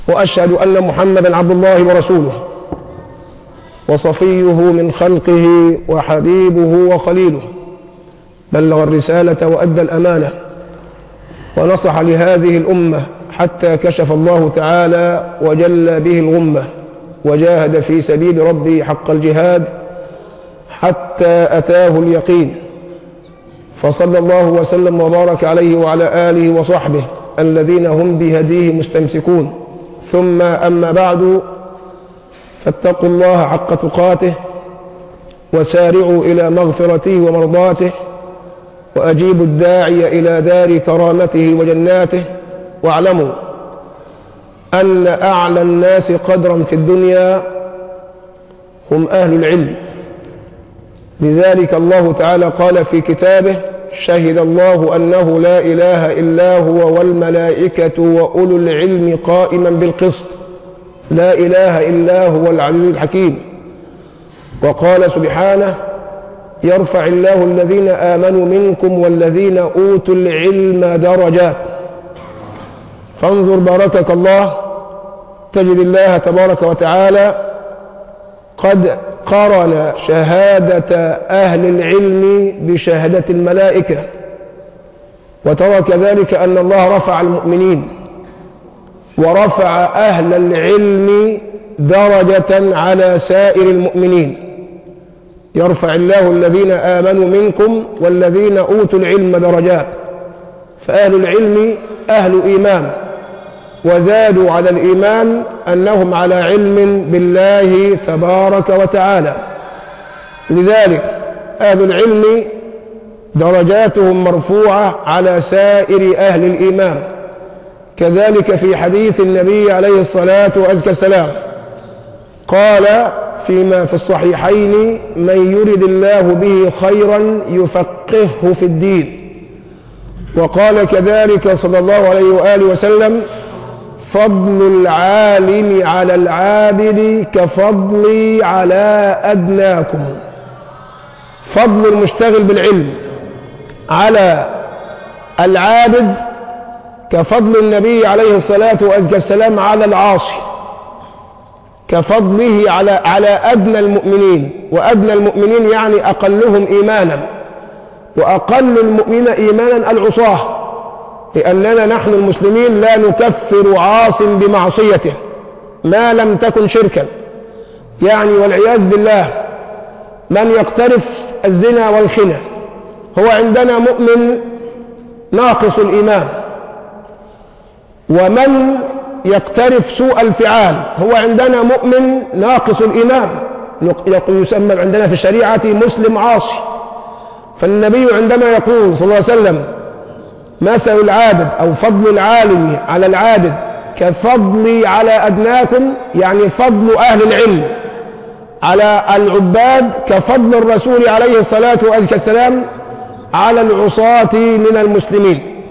واشهد ان محمدا عبد الله ورسوله وصفيه من خلقه وحبيبه وخليله بلغ الرساله وادى الامانه ونصح لهذه الامه حتى كشف الله تعالى وجل به الغمه وجاهد في سبيل ربه حق الجهاد حتى اتاه اليقين فصلى الله وسلم وبارك عليه وعلى اله وصحبه الذين هم بهديه مستمسكون ثم اما بعد فاتقوا الله حق تقاته وسارعوا الى مغفرته ومرضاته واجيبوا الداعي الى دار كرامته وجناته واعلموا ان اعلى الناس قدرا في الدنيا هم اهل العلم لذلك الله تعالى قال في كتابه شهد الله انه لا اله الا هو والملائكه واولو العلم قائما بالقسط لا اله الا هو العزيز الحكيم وقال سبحانه يرفع الله الذين امنوا منكم والذين اوتوا العلم درجات فانظر باركك الله تجد الله تبارك وتعالى قد قرن شهادة أهل العلم بشهادة الملائكة وترى كذلك أن الله رفع المؤمنين ورفع أهل العلم درجة على سائر المؤمنين يرفع الله الذين آمنوا منكم والذين أوتوا العلم درجات فأهل العلم أهل إيمان وزادوا على الإيمان أنهم على علم بالله تبارك وتعالى لذلك أهل العلم درجاتهم مرفوعة على سائر أهل الإيمان كذلك في حديث النبي عليه الصلاة والسلام قال فيما في الصحيحين من يرد الله به خيرا يفقهه في الدين وقال كذلك صلى الله عليه وآله وسلم فضل العالم على العابد كفضلي على أدناكم فضل المشتغل بالعلم على العابد كفضل النبي عليه الصلاة والسلام على العاصي كفضله على على أدنى المؤمنين وأدنى المؤمنين يعني أقلهم إيمانا وأقل المؤمنين إيمانا العصاه لأننا نحن المسلمين لا نكفر عاص بمعصيته ما لم تكن شركا يعني والعياذ بالله من يقترف الزنا والخنا هو عندنا مؤمن ناقص الإيمان ومن يقترف سوء الفعال هو عندنا مؤمن ناقص الإيمان يسمى عندنا في الشريعة مسلم عاصي فالنبي عندما يقول صلى الله عليه وسلم مثل العابد أو فضل العالم على العابد كفضلي على أدناكم يعني فضل أهل العلم على العباد كفضل الرسول عليه الصلاة والسلام على العصاة من المسلمين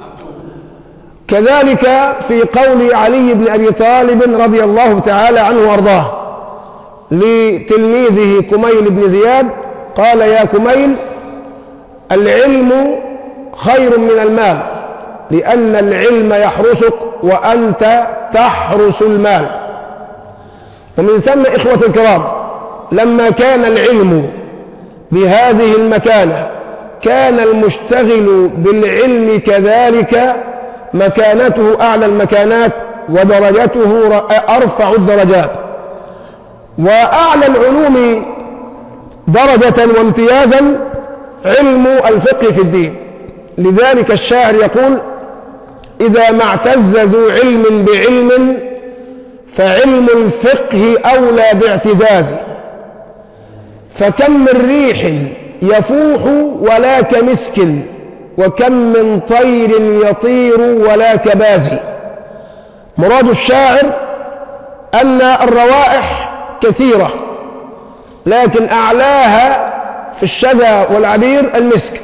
كذلك في قول علي بن أبي طالب رضي الله تعالى عنه وارضاه لتلميذه كميل بن زياد قال يا كميل العلم خير من المال لأن العلم يحرسك وأنت تحرس المال ومن ثم إخوة الكرام لما كان العلم بهذه المكانة كان المشتغل بالعلم كذلك مكانته أعلى المكانات ودرجته أرفع الدرجات وأعلى العلوم درجة وامتيازا علم الفقه في الدين لذلك الشاعر يقول إذا ما اعتز ذو علم بعلم فعلم الفقه أولى باعتزاز فكم من ريح يفوح ولا كمسك وكم من طير يطير ولا كبازي مراد الشاعر أن الروائح كثيرة لكن أعلاها في الشذا والعبير المسك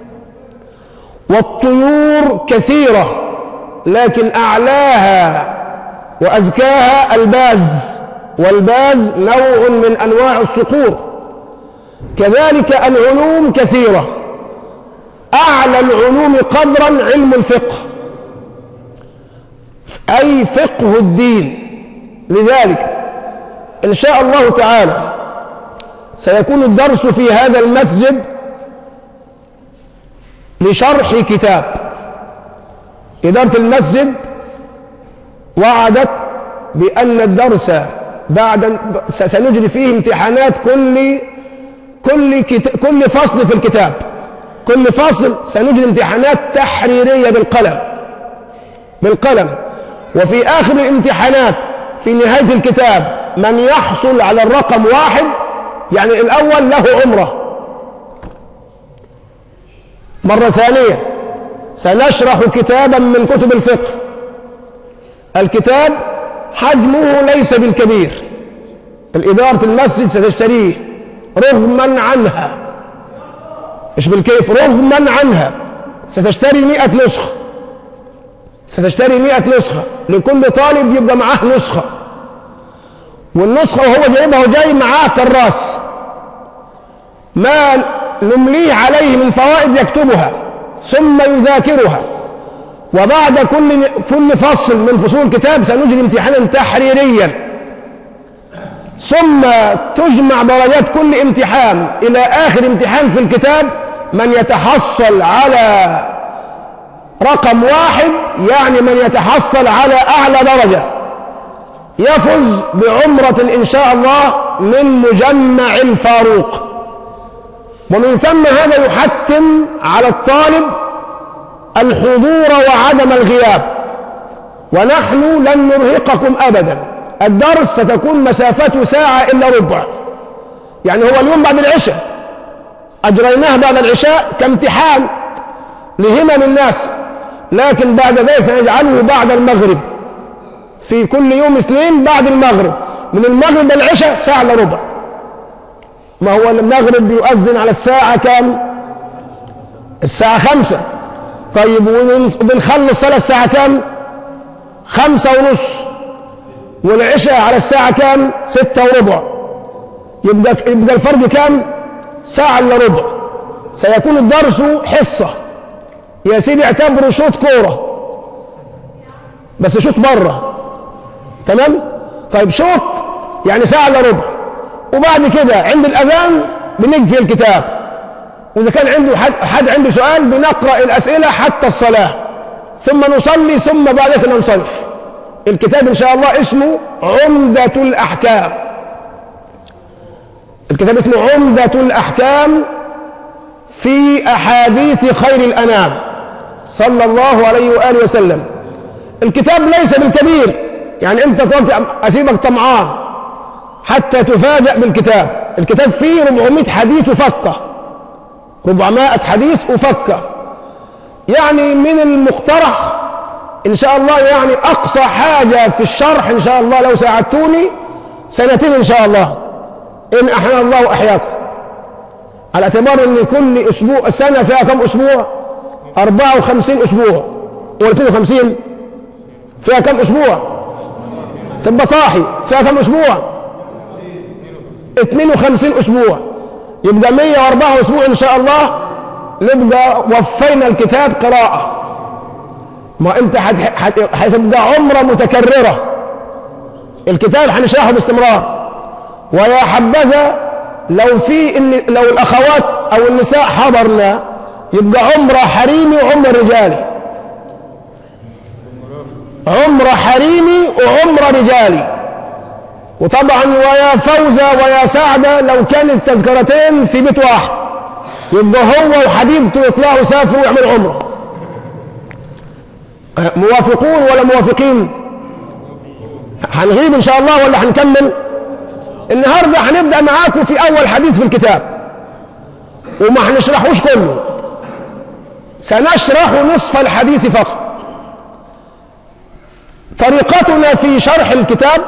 والطيور كثيرة لكن أعلاها وأزكاها الباز والباز نوع من أنواع الصقور كذلك العلوم كثيرة أعلى العلوم قدرا علم الفقه أي فقه الدين لذلك إن شاء الله تعالى سيكون الدرس في هذا المسجد لشرح كتاب إدارة المسجد وعدت بأن الدرس بعد سنجري فيه امتحانات كل كل كت... كل فصل في الكتاب كل فصل سنجري امتحانات تحريرية بالقلم بالقلم وفي آخر الامتحانات في نهاية الكتاب من يحصل على الرقم واحد يعني الأول له عمرة مرة ثانية سنشرح كتابا من كتب الفقه الكتاب حجمه ليس بالكبير الإدارة المسجد ستشتريه رغما عنها مش بالكيف رغما عنها ستشتري مئة نسخة ستشتري مئة نسخة لكل طالب يبقى معاه نسخة والنسخة وهو جايبها وجاي معاه كراس ما نمليه عليه من فوائد يكتبها ثم يذاكرها وبعد كل كل فصل من فصول الكتاب سنجري امتحانا تحريريا ثم تجمع درجات كل امتحان الى اخر امتحان في الكتاب من يتحصل على رقم واحد يعني من يتحصل على اعلى درجه يفز بعمره ان شاء الله من مجمع الفاروق ومن ثم هذا يحتم على الطالب الحضور وعدم الغياب ونحن لن نرهقكم ابدا الدرس ستكون مسافته ساعه الا ربع يعني هو اليوم بعد العشاء اجريناه بعد العشاء كامتحان لهمم الناس لكن بعد ذلك سنجعله بعد المغرب في كل يوم اثنين بعد المغرب من المغرب للعشاء ساعه الا ربع ما هو المغرب بيؤذن على الساعة كام الساعة خمسة طيب وبنخلص صلاة الساعة كام خمسة ونص والعشاء على الساعة كام ستة وربع يبقى يبقى الفرق كام ساعة إلا ربع سيكون الدرس حصة يا سيدي اعتبره شوط كورة بس شوط بره تمام طيب شوط يعني ساعة إلا ربع وبعد كده عند الأذان بنقفل الكتاب وإذا كان عنده حد, حد عنده سؤال بنقرأ الأسئلة حتى الصلاة ثم نصلي ثم بعد كده ننصرف الكتاب إن شاء الله اسمه عمدة الأحكام الكتاب اسمه عمدة الأحكام في أحاديث خير الأنام صلى الله عليه وآله وسلم الكتاب ليس بالكبير يعني أنت أسيبك طمعان حتى تفاجأ بالكتاب الكتاب فيه 400 حديث وفكة 400 حديث وفكة يعني من المقترح إن شاء الله يعني أقصى حاجة في الشرح إن شاء الله لو ساعدتوني سنتين إن شاء الله إن أحيانا الله أحياكم على اعتبار أن كل أسبوع السنة فيها كم أسبوع 54 أسبوع ولا 52 فيها كم أسبوع تبقى صاحي فيها كم أسبوع 52 اسبوع يبقى 104 اسبوع ان شاء الله نبقى وفينا الكتاب قراءة ما انت هتبقى عمرة متكررة الكتاب هنشرحه باستمرار ويا حبذا لو في إن لو الاخوات او النساء حضرنا يبقى عمرة حريمي وعمرة رجالي عمرة حريمي وعمرة رجالي وطبعا ويا فوزة ويا سعدة لو كانت التذكرتين في بيت واحد يبقى هو وحبيبته يطلعوا يسافروا ويعملوا عمره موافقون ولا موافقين هنغيب ان شاء الله ولا هنكمل النهارده هنبدا معاكم في اول حديث في الكتاب وما هنشرحوش كله سنشرح نصف الحديث فقط طريقتنا في شرح الكتاب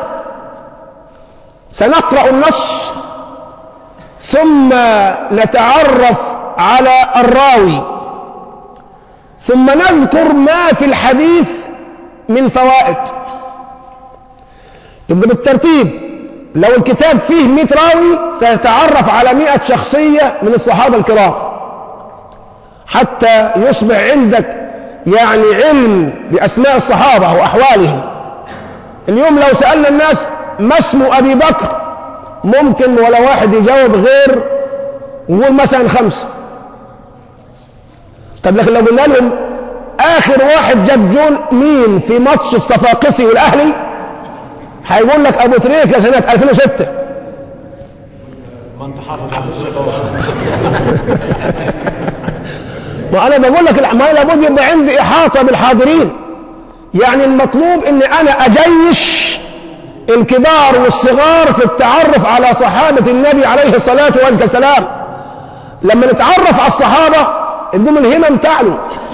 سنقرأ النص ثم نتعرف على الراوي ثم نذكر ما في الحديث من فوائد يبقى بالترتيب لو الكتاب فيه 100 راوي سنتعرف على 100 شخصية من الصحابة الكرام حتى يصبح عندك يعني علم بأسماء الصحابة وأحوالهم اليوم لو سألنا الناس ما اسم أبي بكر ممكن ولا واحد يجاوب غير نقول مثلا خمسة طب لكن لو قلنا لهم آخر واحد جاب جول مين في ماتش الصفاقسي والأهلي هيقول لك أبو تريكة سنة 2006 ما انا بقول لك ما لابد يبقى عندي احاطه بالحاضرين يعني المطلوب ان انا اجيش الكبار والصغار في التعرف على صحابه النبي عليه الصلاه والسلام لما نتعرف على الصحابه نقوم الهمم تعلو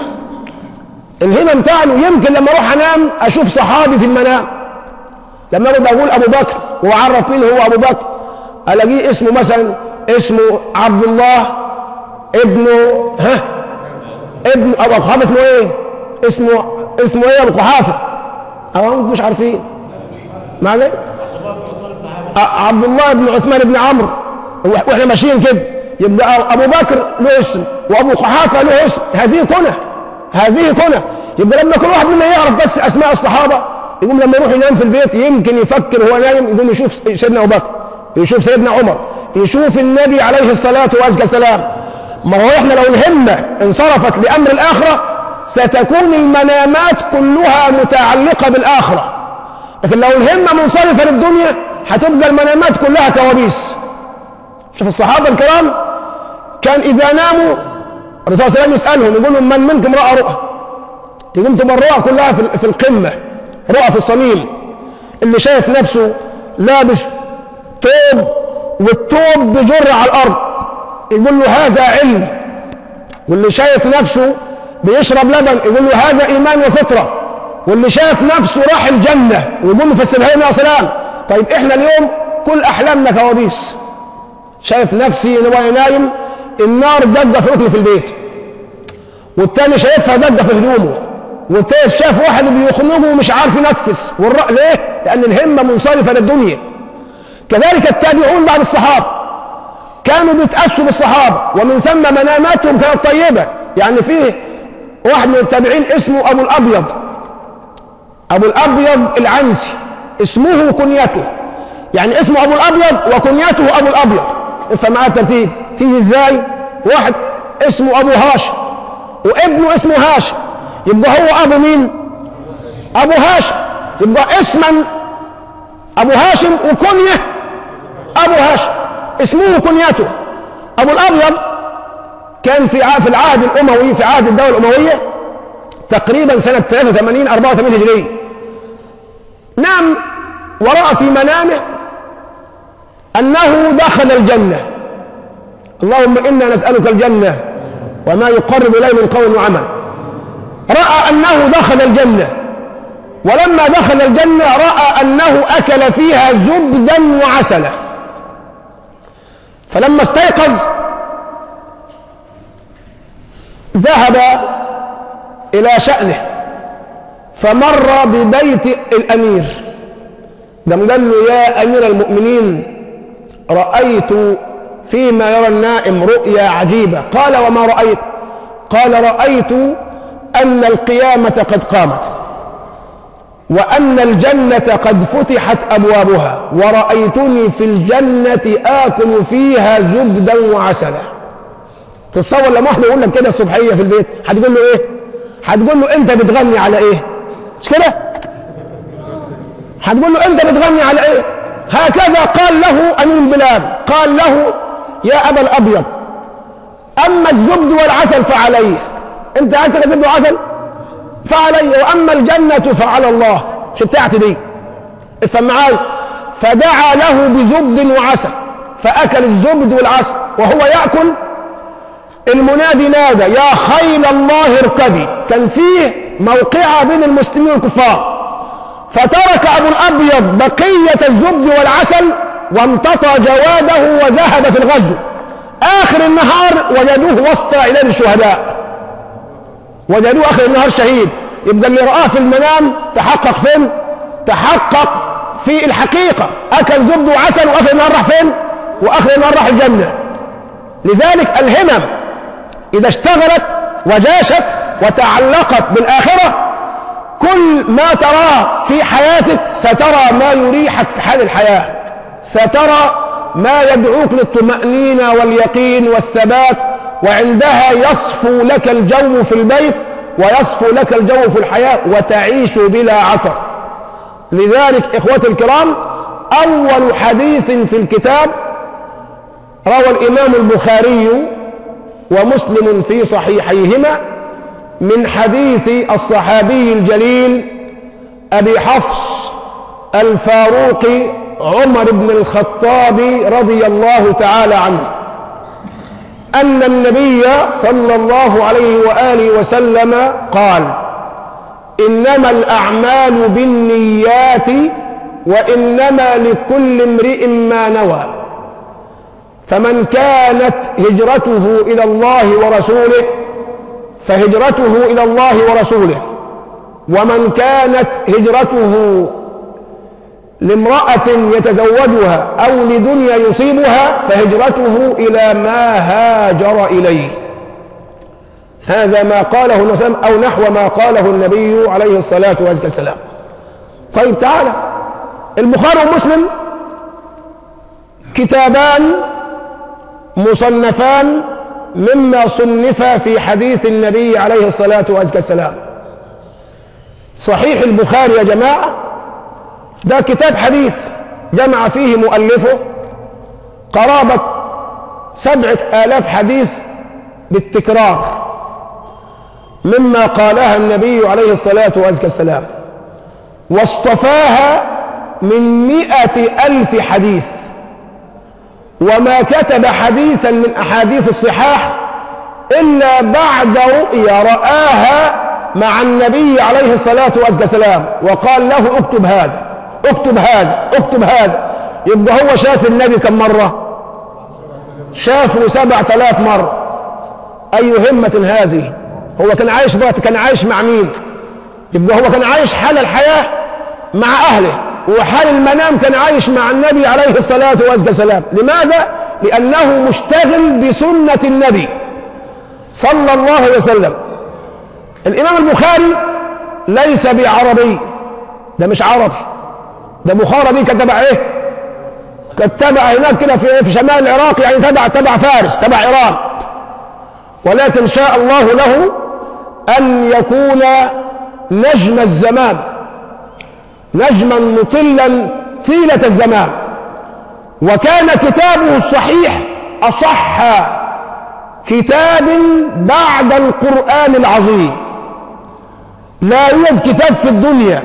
الهمم تعلو يمكن لما اروح انام اشوف صحابي في المنام لما ابدا اقول ابو بكر واعرف مين هو ابو بكر الاقيه اسمه مثلا اسمه عبد الله ابنه ها ابن ابو قحافه اسمه ايه اسمه اسمه ايه ابو قحافه او انتم مش عارفين معلش عبد الله بن عثمان بن عمرو واحنا ماشيين كده يبقى ابو بكر له اسم وابو قحافه له اسم هذه كنه هذه كنه يبقى لما كل واحد منا يعرف بس اسماء الصحابه يقوم لما يروح ينام في البيت يمكن يفكر وهو نايم يقوم يشوف سيدنا ابو بكر يشوف سيدنا عمر يشوف النبي عليه الصلاه والسلام ما هو احنا لو الهمة انصرفت لأمر الآخرة ستكون المنامات كلها متعلقة بالآخرة لكن لو الهمة منصرفة للدنيا هتبقى المنامات كلها كوابيس شوف الصحابة الكرام كان إذا ناموا الرسول صلى الله عليه وسلم يسألهم يقول لهم من منكم رأى رؤى يقوم تبقى الرؤى كلها في القمة رؤى في الصميم اللي شايف نفسه لابس توب والتوب بجر على الأرض يقول له هذا علم واللي شايف نفسه بيشرب لبن يقول له هذا ايمان وفطره واللي شايف نفسه راح الجنه ويقول له في السبعين يا سلام طيب احنا اليوم كل احلامنا كوابيس شايف نفسي وانا نايم النار دقه في ركن في البيت والتاني شايفها دقه في هدومه والتالت شاف واحد بيخنقه ومش عارف ينفس والرأ ليه؟ لأن الهمة منصرفة للدنيا كذلك التابعون بعد الصحابة كانوا بيتأسوا بالصحابة ومن ثم مناماتهم كانت طيبة يعني فيه واحد من التابعين اسمه أبو الأبيض أبو الأبيض العنسي اسمه كنيته يعني اسمه أبو الأبيض وكنيته أبو الأبيض افهم معايا الترتيب تيجي ازاي واحد اسمه أبو هاشم وابنه اسمه هاشم يبقى هو أبو مين أبو هاشم يبقى اسما أبو هاشم وكنية أبو هاشم اسمه كنيته ابو الابيض كان في في العهد الاموي في عهد الدوله الامويه تقريبا سنه 83 84 هجريه نام وراى في منامه انه دخل الجنه اللهم انا نسالك الجنه وما يقرب اليه من قول وعمل راى انه دخل الجنه ولما دخل الجنه راى انه اكل فيها زبدا وعسلا فلما استيقظ ذهب إلى شأنه فمر ببيت الأمير قام قال له يا أمير المؤمنين رأيت فيما يرى النائم رؤيا عجيبة قال وما رأيت قال رأيت أن القيامة قد قامت وأن الجنة قد فتحت أبوابها ورأيتني في الجنة آكل فيها زبدا وعسلا تتصور لما واحد يقول لك كده الصبحية في البيت هتقول له إيه؟ هتقول له أنت بتغني على إيه؟ مش كده؟ هتقول له أنت بتغني على إيه؟ هكذا قال له أمير البلاد قال له يا أبا الأبيض أما الزبد والعسل فعليه أنت عايز زبد وعسل؟ فعلي واما الجنه فعلى الله مش بتاعتي دي افهم معاي فدعا له بزبد وعسل فاكل الزبد والعسل وهو ياكل المنادي نادى يا خيل الله اركبي كان فيه موقعه بين المسلمين والكفار فترك ابو الابيض بقيه الزبد والعسل وامتطى جواده وذهب في الغزو اخر النهار وجدوه وسط عداد الشهداء وجدوه اخر النهار شهيد يبقى اللي رآه في المنام تحقق فين؟ تحقق في الحقيقة أكل زبد وعسل وآخر النهار راح فين؟ وآخر النهار راح الجنة لذلك الهمم إذا اشتغلت وجاشت وتعلقت بالآخرة كل ما تراه في حياتك سترى ما يريحك في حال الحياة سترى ما يدعوك للطمأنينة واليقين والثبات وعندها يصفو لك الجو في البيت ويصفو لك الجو في الحياة وتعيش بلا عطر لذلك إخوتي الكرام أول حديث في الكتاب روى الإمام البخاري ومسلم في صحيحيهما من حديث الصحابي الجليل أبي حفص الفاروق عمر بن الخطاب رضي الله تعالى عنه أن النبي صلى الله عليه وآله وسلم قال إنما الأعمال بالنيات وإنما لكل امرئ ما نوى فمن كانت هجرته إلى الله ورسوله فهجرته إلى الله ورسوله ومن كانت هجرته لامرأة يتزوجها أو لدنيا يصيبها فهجرته إلى ما هاجر إليه هذا ما قاله النبي أو نحو ما قاله النبي عليه الصلاة والسلام طيب تعالى البخاري ومسلم كتابان مصنفان مما صنف في حديث النبي عليه الصلاة والسلام صحيح البخاري يا جماعة ده كتاب حديث جمع فيه مؤلفه قرابة سبعة آلاف حديث بالتكرار مما قالها النبي عليه الصلاة والسلام واصطفاها من مئة ألف حديث وما كتب حديثا من أحاديث الصحاح إلا بعد رؤيا رآها مع النبي عليه الصلاة والسلام وقال له اكتب هذا اكتب هذا اكتب هذا يبقى هو شاف النبي كم مرة شافه سبعة آلاف مرة أي همة هذه هو كان عايش بقى كان عايش مع مين يبقى هو كان عايش حال الحياة مع أهله وحال المنام كان عايش مع النبي عليه الصلاة والسلام لماذا؟ لأنه مشتغل بسنة النبي صلى الله عليه وسلم الإمام البخاري ليس بعربي ده مش عربي ده بخارى دي كانت تبع ايه؟ كانت تبع هناك كده في في شمال العراق يعني تبع تبع فارس تبع ايران ولكن شاء الله له ان يكون نجم الزمان نجما مطلا طيله الزمان وكان كتابه الصحيح اصح كتاب بعد القران العظيم لا يوجد كتاب في الدنيا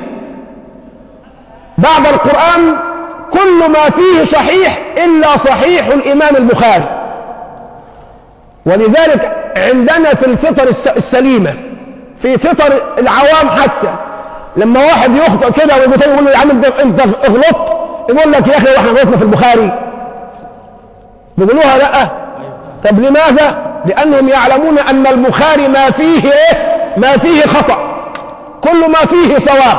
بعد القرآن كل ما فيه صحيح إلا صحيح الإمام البخاري ولذلك عندنا في الفطر السليمة في فطر العوام حتى لما واحد يخطئ كده ويقول يقول له يا عم انت غلطت يقول لك يا اخي احنا غلطنا في البخاري بيقولوها لا طب لماذا؟ لأنهم يعلمون أن البخاري ما فيه إيه؟ ما فيه خطأ كل ما فيه صواب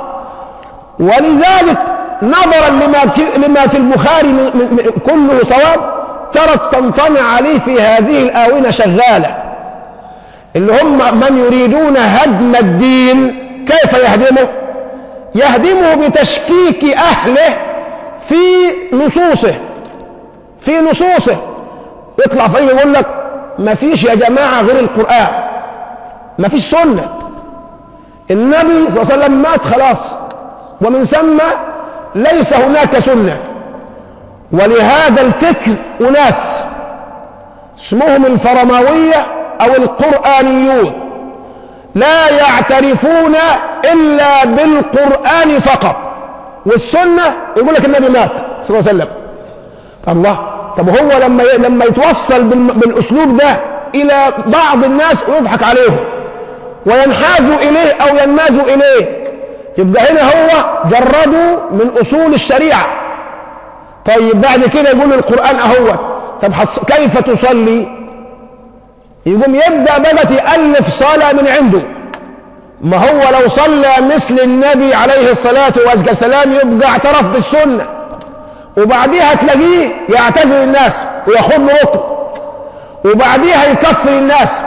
ولذلك نظرا لما لما في البخاري من من كله صواب ترك تنطمع عليه في هذه الآونة شغالة اللي هم من يريدون هدم الدين كيف يهدمه يهدمه بتشكيك أهله في نصوصه في نصوصه يطلع فيه يقول لك ما فيش يا جماعة غير القرآن ما فيش سنة النبي صلى الله عليه وسلم مات خلاص ومن ثم ليس هناك سنة ولهذا الفكر أناس اسمهم الفرماوية أو القرآنيون لا يعترفون إلا بالقرآن فقط والسنة يقول لك النبي مات صلى الله عليه وسلم الله طب هو لما لما يتوصل بالأسلوب ده إلى بعض الناس ويضحك عليهم وينحازوا إليه أو ينمازوا إليه يبقى هنا هو جرده من اصول الشريعه طيب بعد كده يقول القران اهوت طب كيف تصلي يقوم يبدا بقى يالف صلاه من عنده ما هو لو صلى مثل النبي عليه الصلاه والسلام يبقى اعترف بالسنه وبعديها تلاقيه يعتزل الناس وياخد له ركن وبعديها يكفر الناس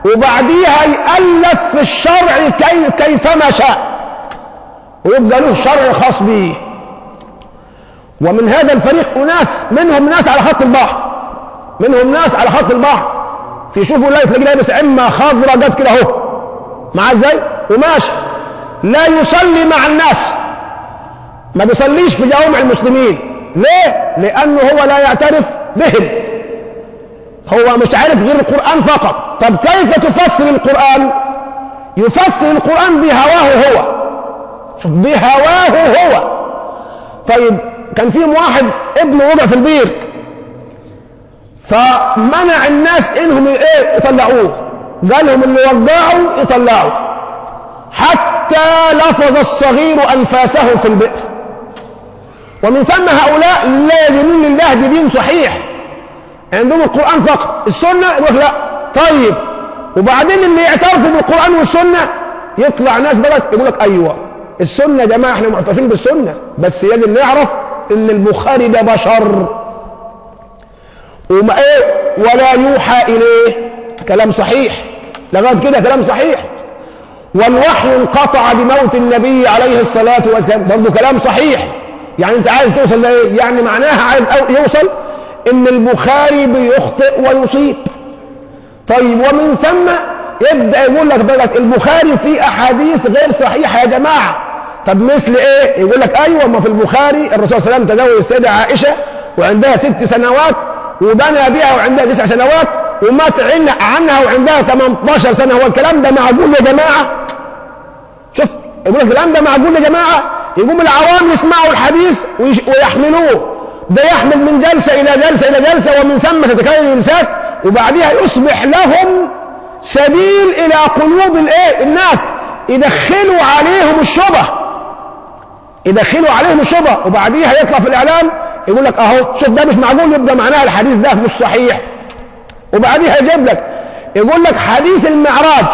وبعديها يألف في الشرع كي كيفما شاء ويبقى له شرع خاص به ومن هذا الفريق أناس منهم ناس على خط البحر منهم ناس على خط البحر تشوفوا لا تلاقي لابس عمة خضراء جت كده اهو معاه ازاي وماشي لا يصلي مع الناس ما بيصليش في جوامع المسلمين ليه؟ لأنه هو لا يعترف بهم هو مش عارف غير القرآن فقط طب كيف تفسر القرآن يفسر القرآن بهواه هو شوف بهواه هو طيب كان في واحد ابنه وقع في البير فمنع الناس انهم ايه يطلعوه قال لهم اللي وقعوا يطلعوا حتى لفظ الصغير انفاسه في البئر ومن ثم هؤلاء لا يدينون لله بدين صحيح عندهم القرآن فقط السنة يقول لا طيب وبعدين اللي يعترفوا بالقرآن والسنة يطلع ناس بلد يقول لك أيوة السنة يا جماعة احنا معترفين بالسنة بس لازم نعرف ان البخاري ده بشر وما ايه ولا يوحى اليه كلام صحيح لغايه كده كلام صحيح والوحي انقطع بموت النبي عليه الصلاه والسلام برضه كلام صحيح يعني انت عايز توصل لايه يعني معناها عايز يوصل ان البخاري بيخطئ ويصيب طيب ومن ثم يبدا يقول لك بقى البخاري فيه احاديث غير صحيحه يا جماعه طب مثل ايه يقول لك ايوه ما في البخاري الرسول صلى الله عليه وسلم تزوج السيده عائشه وعندها ست سنوات وبنى بها وعندها تسع سنوات ومات عنها وعندها 18 سنه هو الكلام ده معقول يا جماعه شوف يقول لك الكلام ده معقول يا جماعه يقوم العوام يسمعوا الحديث ويحملوه ده يحمل من جلسه الى جلسه الى جلسه ومن ثم تتكرر الجلسات وبعدها يصبح لهم سبيل الى قلوب الايه الناس يدخلوا عليهم الشبه يدخلوا عليهم الشبه وبعديها يطلع في الاعلام يقول لك اهو شوف ده مش معقول يبقى معناها الحديث ده مش صحيح وبعديها يجيب لك يقول لك حديث المعراج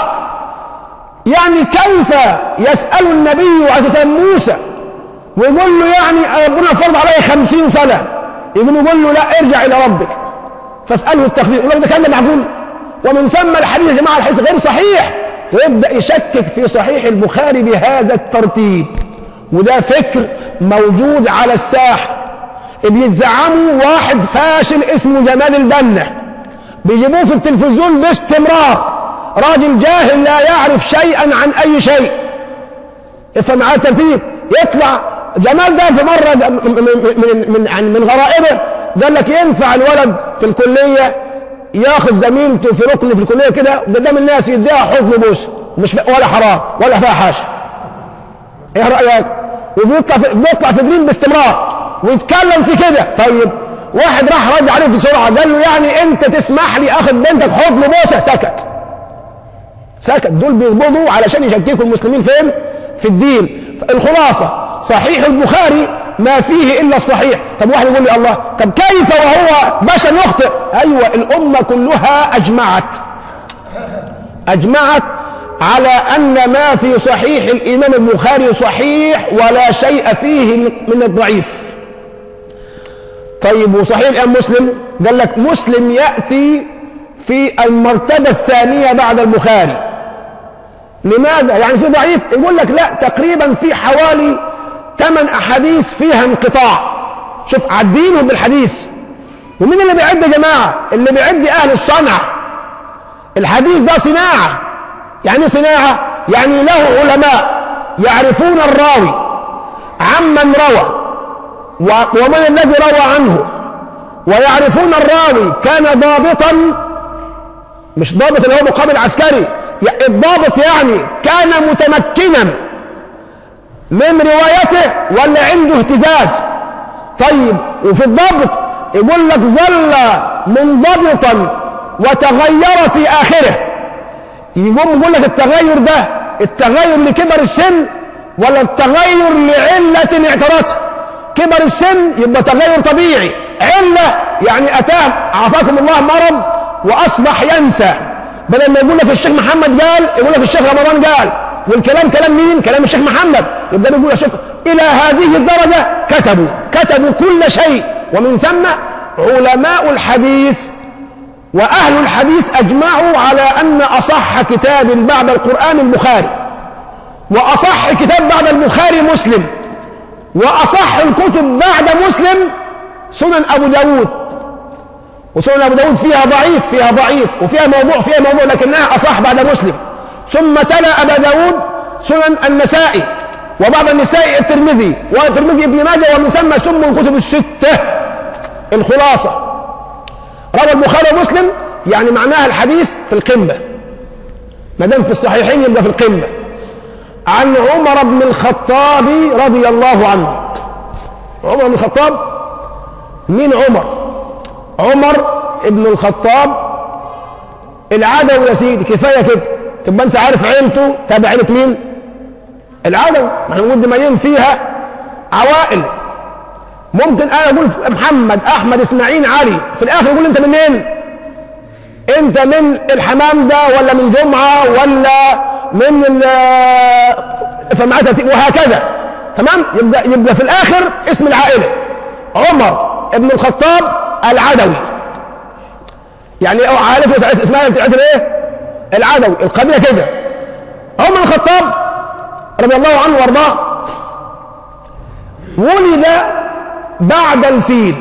يعني كيف يسأل النبي عليه الصلاة موسى ويقول له يعني ربنا فرض عليه خمسين سنة يقوم يقول له لا ارجع إلى ربك فاسأله التخفيف يقول لك ده كان معقول ومن ثم الحديث يا جماعة الحديث غير صحيح ويبدأ يشكك في صحيح البخاري بهذا الترتيب وده فكر موجود على الساحة بيتزعموا واحد فاشل اسمه جمال البنا بيجيبوه في التلفزيون باستمرار راجل جاهل لا يعرف شيئا عن اي شيء افهم معاه الترتيب يطلع جمال ده في مره من من من, من, من غرائبه قال لك ينفع الولد في الكليه ياخذ زميلته في ركن في الكليه كده قدام الناس يديها حضن بوسه مش ولا حرام ولا فيها حاجه ايه رايك وبيطلع في بيطلع في دريم باستمرار ويتكلم في كده طيب واحد راح رد عليه بسرعه قال له يعني انت تسمح لي اخذ بنتك حضن بوسه سكت سكت دول بيقبضوا علشان يشككوا المسلمين فين في الدين الخلاصه صحيح البخاري ما فيه الا الصحيح طب واحد يقول لي الله طب كيف وهو بشر يخطئ ايوه الامه كلها اجمعت اجمعت على ان ما في صحيح الامام البخاري صحيح ولا شيء فيه من الضعيف طيب وصحيح الامام مسلم قال لك مسلم ياتي في المرتبه الثانيه بعد البخاري لماذا يعني في ضعيف يقول لك لا تقريبا في حوالي ثمان احاديث فيها انقطاع شوف عدينهم بالحديث ومين اللي بيعد يا جماعه اللي بيعد اهل الصنعه الحديث ده صناعه يعني صناعه يعني له علماء يعرفون الراوي عمن روى ومن الذي روى عنه ويعرفون الراوي كان ضابطا مش ضابط اللي هو مقابل عسكري الضابط يعني كان متمكنا من روايته ولا عنده اهتزاز طيب وفي الضبط يقول لك ظل منضبطا وتغير في اخره يقوم يقول لك التغير ده التغير لكبر السن ولا التغير لعلة اعترته كبر السن يبقى تغير طبيعي علة يعني أتاه عافاكم الله مرض وأصبح ينسى بدل ما يقول لك الشيخ محمد قال يقول لك الشيخ رمضان قال والكلام كلام مين؟ كلام الشيخ محمد يبقى بيقول شوف إلى هذه الدرجة كتبوا كتبوا كل شيء ومن ثم علماء الحديث وأهل الحديث أجمعوا على أن أصح كتاب بعد القرآن البخاري وأصح كتاب بعد البخاري مسلم وأصح الكتب بعد مسلم سنن أبو داود وسنن أبو داود فيها ضعيف فيها ضعيف وفيها موضوع فيها موضوع لكنها أصح بعد مسلم ثم تلا أبا داود سنن النسائي وبعض النساء الترمذي والترمذي ابن ماجه ومن ثم سموا الكتب الستة الخلاصة روى البخاري ومسلم يعني معناها الحديث في القمة ما دام في الصحيحين يبقى في القمة عن عمر بن الخطاب رضي الله عنه عمر بن الخطاب مين عمر عمر ابن الخطاب العدوي يا سيدي كفايه كده تبقى انت عارف عيلته تابع عيله مين العدوي ما احنا نقول دمايين فيها عوائل ممكن انا اقول محمد احمد اسماعيل علي في الاخر يقول انت منين انت من الحمام ده ولا من جمعه ولا من فمعتها وهكذا تمام يبقى يبقى في الاخر اسم العائله عمر ابن الخطاب العدوي يعني عائلته اسمها عائله ايه العدوي القبيله كده عمر بن الخطاب رضي الله عنه وارضاه ولد بعد الفيل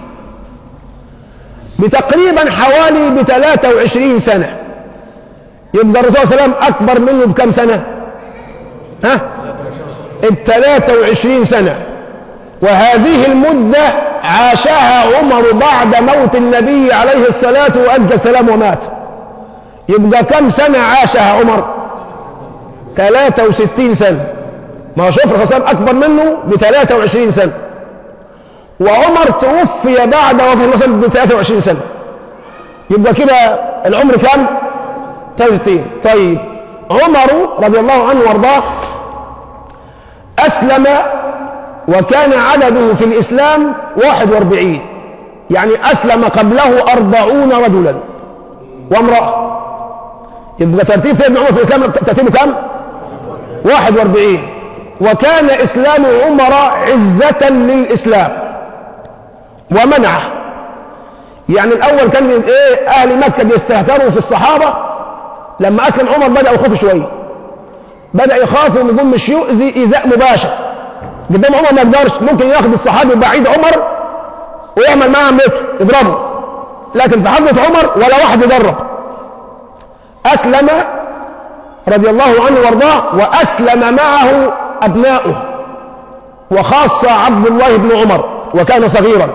بتقريبا حوالي ب 23 سنه يبقى الرسول صلى الله عليه وسلم اكبر منه بكم سنه؟ ها؟ ب 23 سنه وهذه المده عاشها عمر بعد موت النبي عليه الصلاه وازكى السلام ومات يبقى كم سنه عاشها عمر؟ 63 سنه ما هو شوف الرسول صلى الله عليه وسلم اكبر منه ب 23 سنه وعمر توفي بعد وفاه الرسول ب 23 سنه يبقى كده العمر كام؟ 63 طيب عمر رضي الله عنه وارضاه اسلم وكان عدده في الاسلام 41 يعني اسلم قبله 40 رجلا وامراه يبقى ترتيب سيدنا عمر في الاسلام ترتيبه كام؟ 41 وكان اسلام عمر عزه للاسلام ومنعه يعني الاول كان ايه اهل مكه بيستهتروا في الصحابه لما اسلم عمر بدا يخاف شويه بدا يخاف انه يقول مش يؤذي ايذاء مباشر قدام عمر ما يقدرش ممكن ياخد الصحابي بعيد عمر ويعمل معاه عملته يضربه لكن في حضره عمر ولا واحد يضرب اسلم رضي الله عنه وارضاه واسلم معه ابناؤه وخاصه عبد الله بن عمر وكان صغيرا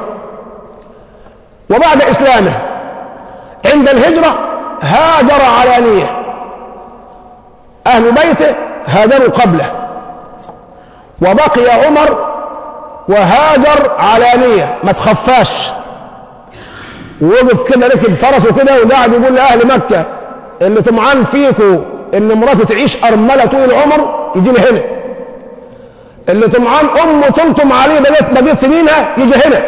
وبعد اسلامه عند الهجره هاجر علانيه اهل بيته هاجروا قبله وبقي عمر وهاجر علانيه ما تخفاش ووقف كده ركب فرسه كده وقاعد يقول لاهل مكه اللي طمعان فيكم ان مراته تعيش ارمله طول العمر يجي لي هنا اللي طمعان امه تلطم عليه بقيت بقيت سنينها يجي هنا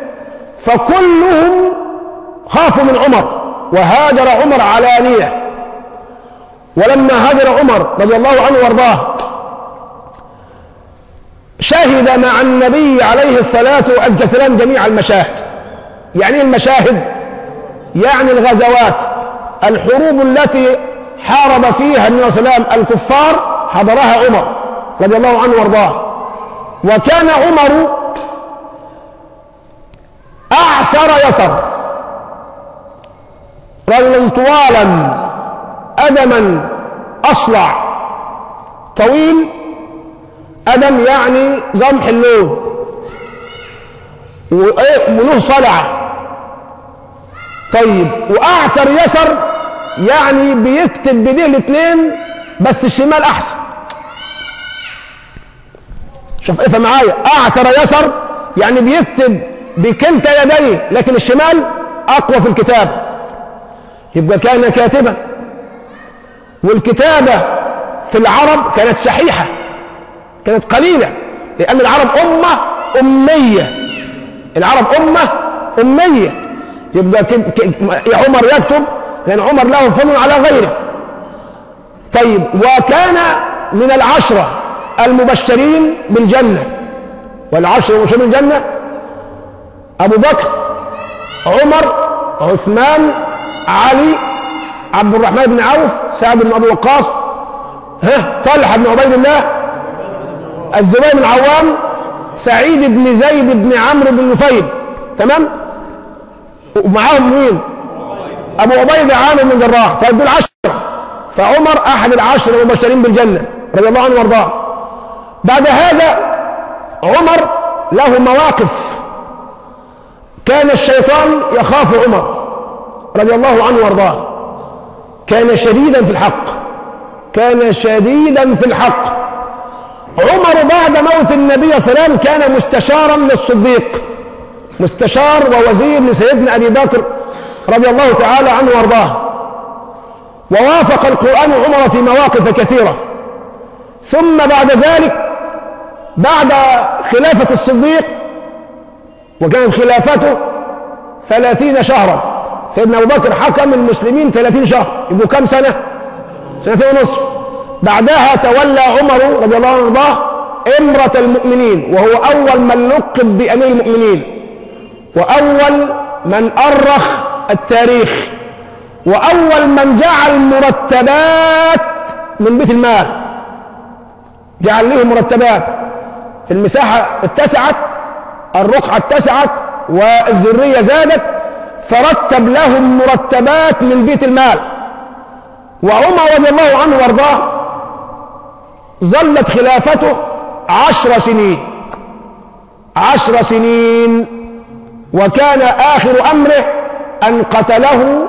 فكلهم خافوا من عمر وهاجر عمر علانيه ولما هاجر عمر رضي الله عنه وارضاه شهد مع النبي عليه الصلاة وأزكى السلام جميع المشاهد يعني ايه المشاهد يعني الغزوات الحروب التي حارب فيها النبي صلى الله عليه وسلم الكفار حضرها عمر رضي الله عنه وارضاه وكان عمر أعسر يسر رجلا طوالا أدما أصلع طويل أدم يعني قمح اللون وله صلعة طيب وأعسر يسر يعني بيكتب بإيديه الاثنين بس الشمال أحسن شوف افهم معايا أعسر يسر يعني بيكتب بكلتا يديه لكن الشمال أقوى في الكتاب يبقى كان كاتبا والكتابة في العرب كانت شحيحة كانت قليلة لأن العرب أمة أمية العرب أمة أمية يبقى يا عمر يكتب لأن عمر له فضل على غيره طيب وكان من العشرة المبشرين بالجنة والعشرة المبشرين بالجنة أبو بكر عمر عثمان علي عبد الرحمن بن عوف سعد بن ابي وقاص ها طلحه بن عبيد الله الزبير بن عوام سعيد بن زيد بن عمرو بن نفيل تمام ومعاهم مين ابو عبيده عامر بن جراح طيب دول عشره فعمر احد العشر المبشرين بالجنه رضي الله عنه وارضاه بعد هذا عمر له مواقف كان الشيطان يخاف عمر رضي الله عنه وارضاه كان شديدا في الحق كان شديدا في الحق عمر بعد موت النبي صلى الله عليه وسلم كان مستشارا للصديق مستشار ووزير لسيدنا ابي بكر رضي الله تعالى عنه وارضاه ووافق القران عمر في مواقف كثيره ثم بعد ذلك بعد خلافه الصديق وكانت خلافته ثلاثين شهرا سيدنا أبو بكر حكم المسلمين ثلاثين شهر يبقوا كم سنة سنتين ونصف بعدها تولى عمر رضي الله عنه وارضاه إمرة المؤمنين وهو أول من لقب بأمير المؤمنين وأول من أرخ التاريخ وأول من جعل مرتبات من بيت المال جعل له مرتبات المساحة اتسعت الرقعة اتسعت والذرية زادت فرتب لهم مرتبات من بيت المال وعمر رضي الله عنه وارضاه ظلت خلافته عشر سنين عشر سنين وكان آخر أمره أن قتله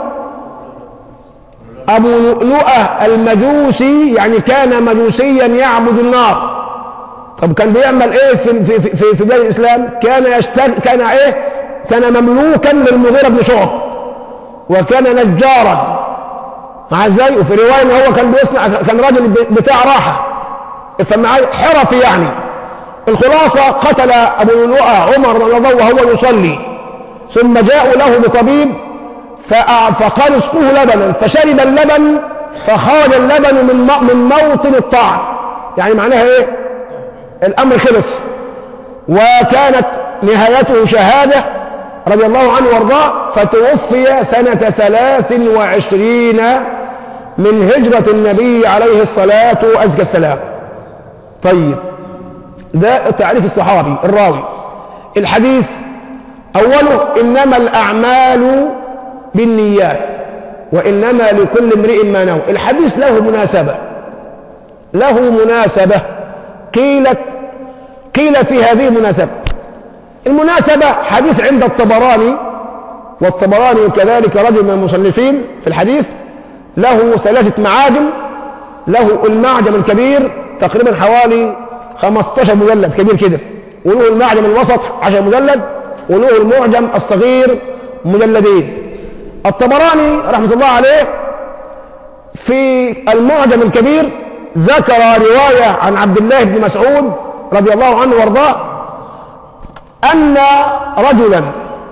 أبو لؤلؤة المجوسي يعني كان مجوسيا يعبد النار طب كان بيعمل ايه في في في, في بلاد الاسلام؟ كان يشتغل كان ايه؟ كان مملوكا للمغيرة بن شعب وكان نجارا مع ازاي؟ وفي رواية ان هو كان بيصنع كان راجل بتاع راحة افهم معايا حرفي يعني الخلاصة قتل أبو لؤلؤة عمر رضي الله وهو يصلي ثم جاءوا له بطبيب فقال اسقوه لبنا فشرب اللبن فخرج اللبن من من موطن الطعن يعني معناها ايه؟ الامر خلص وكانت نهايته شهاده رضي الله عنه وارضاه فتوفي سنه ثلاث وعشرين من هجره النبي عليه الصلاه وازكى السلام طيب ده تعريف الصحابي الراوي الحديث اوله انما الاعمال بالنيات وانما لكل امرئ ما نوى الحديث له مناسبه له مناسبه قيلت قيل في هذه المناسبة المناسبة حديث عند الطبراني والطبراني كذلك رجل من المصنفين في الحديث له ثلاثة معاجم له المعجم الكبير تقريبا حوالي 15 مجلد كبير كده وله المعجم الوسط 10 مجلد وله المعجم الصغير مجلدين الطبراني رحمة الله عليه في المعجم الكبير ذكر رواية عن عبد الله بن مسعود رضي الله عنه وارضاه أن رجلا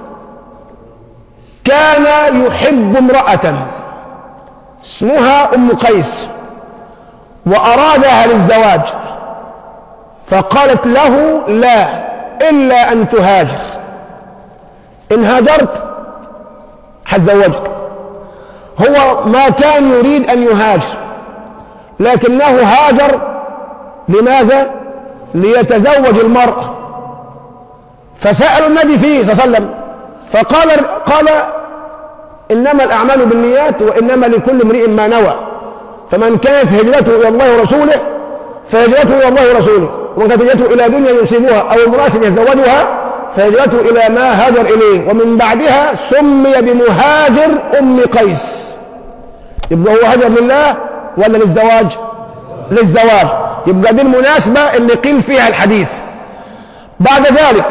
كان يحب امرأة اسمها أم قيس وأرادها للزواج فقالت له لا إلا أن تهاجر إن هاجرت هتزوجك هو ما كان يريد أن يهاجر لكنه هاجر لماذا؟ ليتزوج المرأة فسألوا النبي فيه صلى الله عليه وسلم فقال قال إنما الأعمال بالنيات وإنما لكل امرئ ما نوى فمن كانت هجرته إلى الله ورسوله فهجرته إلى الله ورسوله ومن كانت هجرته إلى دنيا يصيبها أو امرأة يتزوجها فهجرته إلى ما هاجر إليه ومن بعدها سمي بمهاجر أم قيس يبقى هو هاجر لله ولا للزواج؟ للزواج يبقى دي المناسبة اللي قيل فيها الحديث بعد ذلك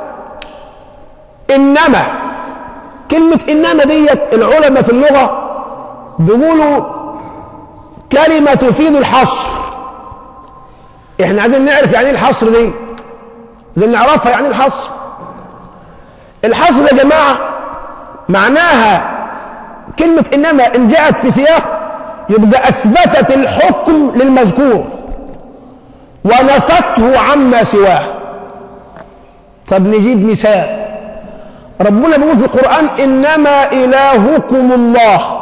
إنما كلمة إنما ديت العلماء في اللغة بيقولوا كلمة تفيد الحصر احنا عايزين نعرف يعني ايه الحصر دي عايزين نعرفها يعني الحصر الحصر يا جماعة معناها كلمة إنما إن جاءت في سياق يبقى أثبتت الحكم للمذكور ونفته عما سواه طب نجيب مثال ربنا بيقول في القرآن إنما إلهكم الله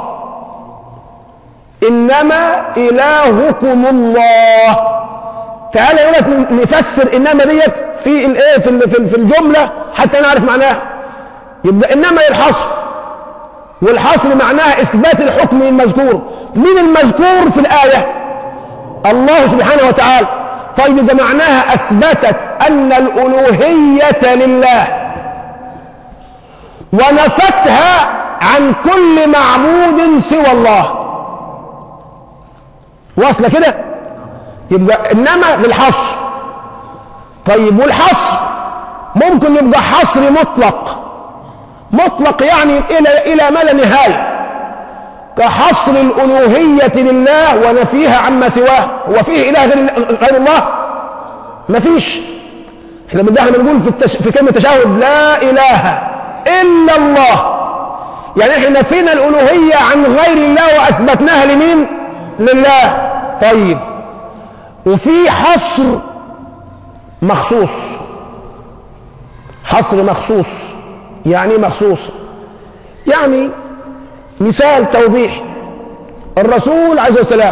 إنما إلهكم الله تعالى يقول لك نفسر إنما ديت في الإيه في ال- في ال- في الجملة حتى نعرف معناها يبقى إنما الحصر والحصر معناها إثبات الحكم المذكور من المذكور في الآية الله سبحانه وتعالى طيب يبقى معناها أثبتت أن الألوهية لله ونفتها عن كل معبود سوى الله واصله كده يبقى انما للحصر طيب والحصر ممكن يبقى حصر مطلق مطلق يعني الى الى ما لا نهايه كحصر الالوهيه لله ونفيها عما سواه هو فيه اله غير غير الله مفيش احنا بدأنا بنقول في التش... في كلمه تشهد لا اله الا الله يعني احنا نفينا الالوهيه عن غير الله واثبتناها لمين لله طيب وفي حصر مخصوص حصر مخصوص يعني إيه مخصوص يعني مثال توضيح الرسول عليه الصلاه والسلام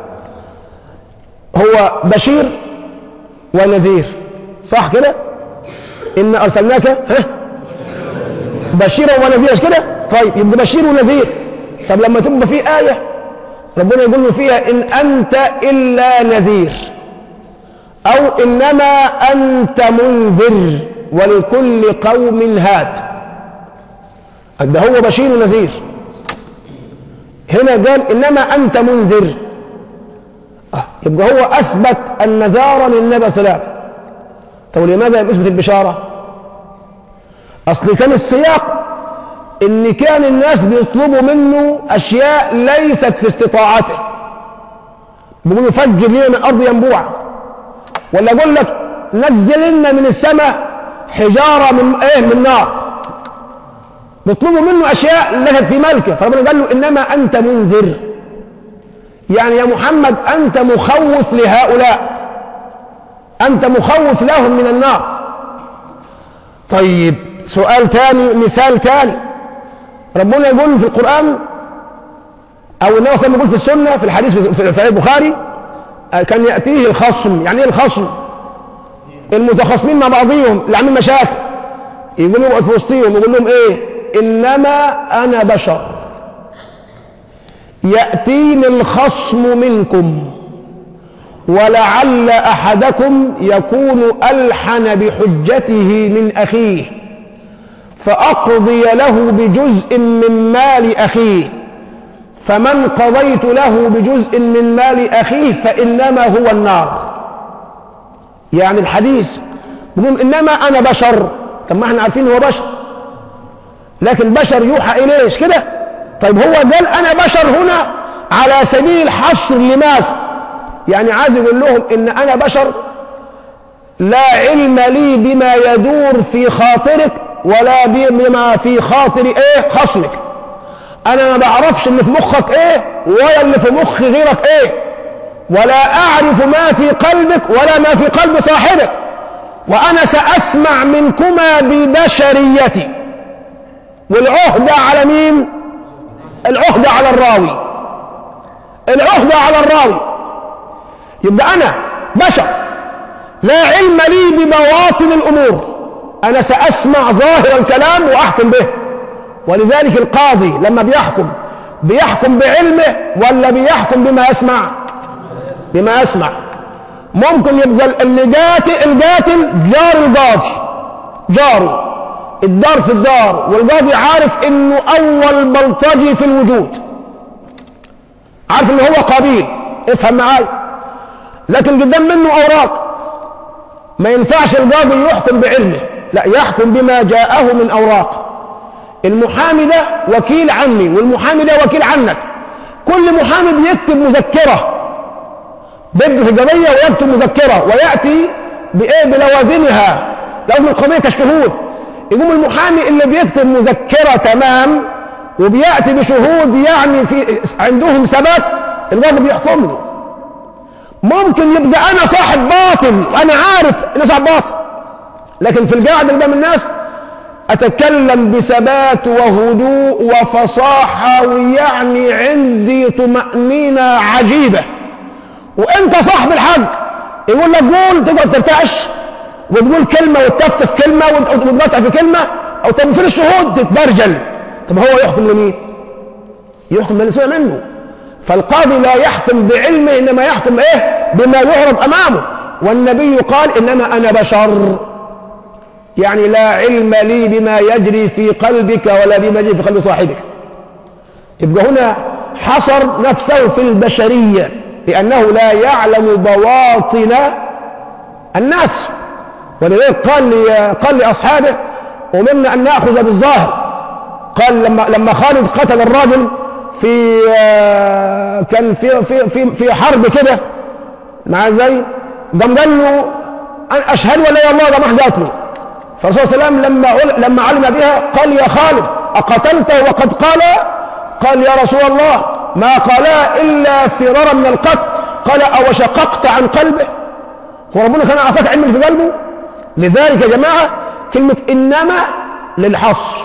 هو بشير ونذير صح كده ان ارسلناك ها بشيرا ونذيرا مش كده طيب يبقى بشير ونذير طب لما تبقى في ايه ربنا يقول له فيها ان انت الا نذير او انما انت منذر ولكل قوم هاد ده هو بشير ونذير هنا قال انما انت منذر آه. يبقى هو اثبت النذارة للنبي صلى الله عليه وسلم طب لماذا لم يثبت البشارة اصل كان السياق ان كان الناس بيطلبوا منه اشياء ليست في استطاعته بيقولوا فجر لنا من الارض ينبوعا ولا اقول لك نزل لنا من السماء حجاره من ايه من نار بيطلبوا منه اشياء لها في ملكه فربنا قال له انما انت منذر يعني يا محمد انت مخوف لهؤلاء انت مخوف لهم من النار طيب سؤال تاني مثال تاني ربنا يقول في القرآن أو النبي صلى الله عليه وسلم يقول في السنة في الحديث في صحيح البخاري كان يأتيه الخصم يعني إيه الخصم؟ المتخاصمين مع بعضهم اللي عاملين مشاكل يقول يقعد في وسطهم يقول لهم إيه؟ إنما أنا بشر يأتيني الخصم منكم ولعل أحدكم يكون ألحن بحجته من أخيه فأقضي له بجزء من مال أخيه فمن قضيت له بجزء من مال أخيه فإنما هو النار يعني الحديث بيقول إنما أنا بشر طب ما احنا عارفين هو بشر لكن بشر يوحى إليه كده طيب هو قال أنا بشر هنا على سبيل الحصر لماذا يعني عايز يقول لهم إن أنا بشر لا علم لي بما يدور في خاطرك ولا بما في خاطر ايه خصمك انا ما بعرفش اللي في مخك ايه ولا اللي في مخ غيرك ايه ولا اعرف ما في قلبك ولا ما في قلب صاحبك وانا ساسمع منكما ببشريتي والعهدة على مين العهدة على الراوي العهدة على الراوي يبقى انا بشر لا علم لي ببواطن الامور أنا سأسمع ظاهر الكلام وأحكم به ولذلك القاضي لما بيحكم بيحكم بعلمه ولا بيحكم بما يسمع بما يسمع ممكن يبقى القاتل القاتل جار القاضي جاره الدار في الدار والقاضي عارف انه اول بلطجي في الوجود عارف انه هو قابيل افهم معايا لكن قدام منه اوراق ما ينفعش القاضي يحكم بعلمه لا يحكم بما جاءه من اوراق المحامي ده وكيل عني والمحامي ده وكيل عنك كل محامي بيكتب مذكره بيبدو في قضيه ويكتب مذكره وياتي بايه بلوازمها لازم القضيه كالشهود يقوم المحامي اللي بيكتب مذكره تمام وبياتي بشهود يعني في عندهم ثبات القاضي بيحكم له ممكن يبقى انا صاحب باطل وانا عارف اني صاحب باطل لكن في القاعده اللي قدام الناس أتكلم بثبات وهدوء وفصاحة ويعني عندي طمأنينة عجيبة وأنت صاحب الحق يقول لك قول تقعد ترتعش وتقول كلمة وتفتف كلمة وتقطع في كلمة أو طب فين الشهود تتبرجل طب هو يحكم لمين؟ يحكم من سمع منه فالقاضي لا يحكم بعلمه إنما يحكم إيه؟ بما يعرض أمامه والنبي قال إنما أنا بشر يعني لا علم لي بما يجري في قلبك ولا بما يجري في قلب صاحبك يبقى هنا حصر نفسه في البشرية لأنه لا يعلم بواطن الناس ولذلك قال لي قال لأصحابه أمرنا أن نأخذ بالظاهر قال لما لما خالد قتل الراجل في كان في في في في حرب كده مع زي قام قال له أنا أشهد ولا يا الله قام راح قاتله فالرسول صلى الله عليه وسلم لما لما علم بها قال يا خالد أقتلته وقد قال قال يا رسول الله ما قالا إلا فرارا من القتل قال أو شققت عن قلبه هو ربنا كان أعطاك علم في قلبه لذلك يا جماعة كلمة إنما للحصر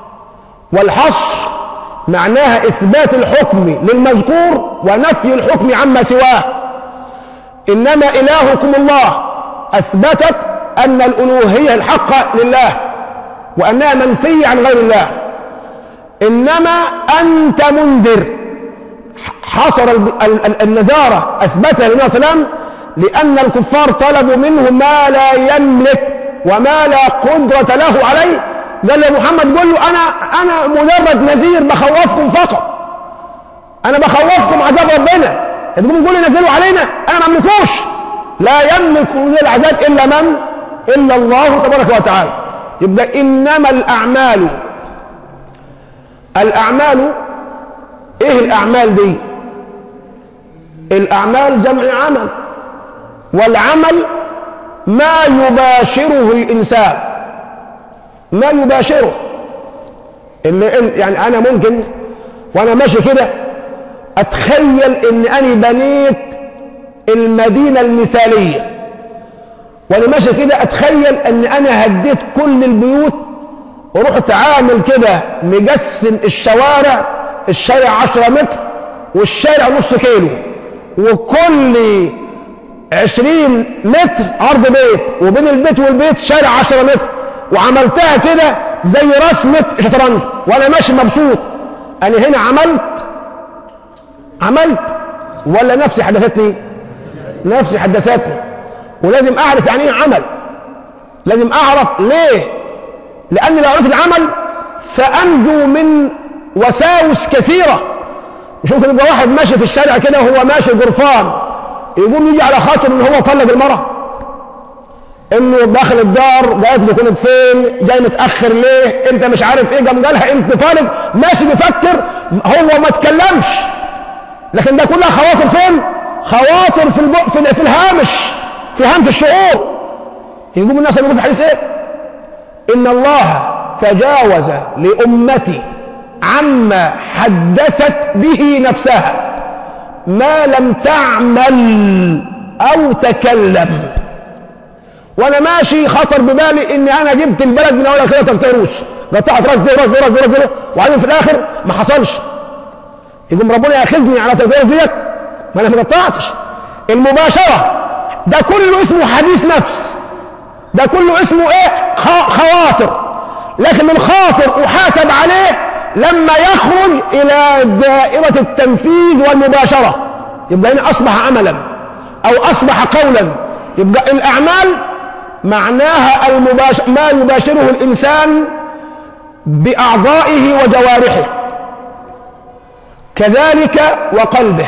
والحصر معناها إثبات الحكم للمذكور ونفي الحكم عما سواه إنما إلهكم الله أثبتت أن الألوهية الحق لله وأنها منفية عن غير الله إنما أنت منذر حصر النذارة أثبتها للنبي صلى الله عليه وسلم لأن الكفار طلبوا منه ما لا يملك وما لا قدرة له عليه قال يا محمد قل له أنا أنا مجرد نذير بخوفكم فقط أنا بخوفكم عذاب ربنا تقوموا تقولوا نزلوا علينا أنا ما أملكوش لا يملك ذي العذاب إلا من؟ إلا الله تبارك وتعالى يبقى إنما الأعمال الأعمال إيه الأعمال دي؟ الأعمال جمع عمل والعمل ما يباشره الإنسان ما يباشره اللي يعني أنا ممكن وأنا ماشي كده أتخيل إن أنا بنيت المدينة المثالية وأنا ماشي كده أتخيل إن أنا هديت كل البيوت ورحت عامل كده مقسم الشوارع الشارع 10 متر والشارع نص كيلو وكل عشرين متر عرض بيت وبين البيت والبيت شارع عشرة متر وعملتها كده زي رسمة شطرنج وانا ماشي مبسوط انا هنا عملت عملت ولا نفسي حدثتني نفسي حدثتني ولازم اعرف يعني ايه عمل لازم اعرف ليه لان لو عرفت العمل سانجو من وساوس كثيره مش ممكن يبقى واحد ماشي في الشارع كده وهو ماشي جرفان يقوم يجي على خاطر ان هو طلق المرأة انه داخل الدار قالت له كنت فين جاي متاخر ليه انت مش عارف ايه قام قالها انت طالب ماشي بيفكر هو ما اتكلمش لكن ده كلها خواطر فين خواطر في البق في, في الهامش في هامش الشعور يقوم الناس يقول في الحديث ايه ان الله تجاوز لامتي عما حدثت به نفسها ما لم تعمل او تكلم وانا ماشي خطر ببالي ان انا جبت البلد من اول اخرها تلتروس قطعت راس دي راس دي راس دي راس دي وبعدين في الاخر ما حصلش يقوم ربنا ياخذني على تلتروس ديت ما انا ما قطعتش المباشره ده كله اسمه حديث نفس ده كله اسمه ايه خواطر لكن الخاطر احاسب عليه لما يخرج الى دائرة التنفيذ والمباشرة يبقى هنا اصبح عملا او اصبح قولا يبقى الاعمال معناها المباش... ما يباشره الانسان باعضائه وجوارحه كذلك وقلبه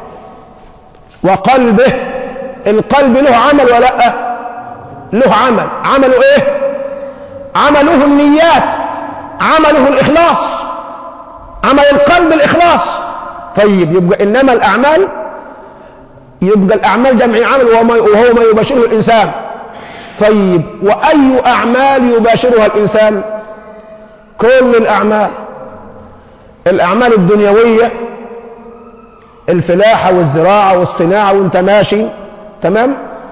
وقلبه القلب له عمل ولا لا له عمل عمله ايه عمله النيات عمله الاخلاص عمل القلب الإخلاص طيب يبقى إنما الأعمال يبقى الأعمال جمع عمل وهو ما يباشره الإنسان طيب وأي أعمال يباشرها الإنسان كل الأعمال الأعمال الدنيوية الفلاحة والزراعة والصناعة وانت ماشي تمام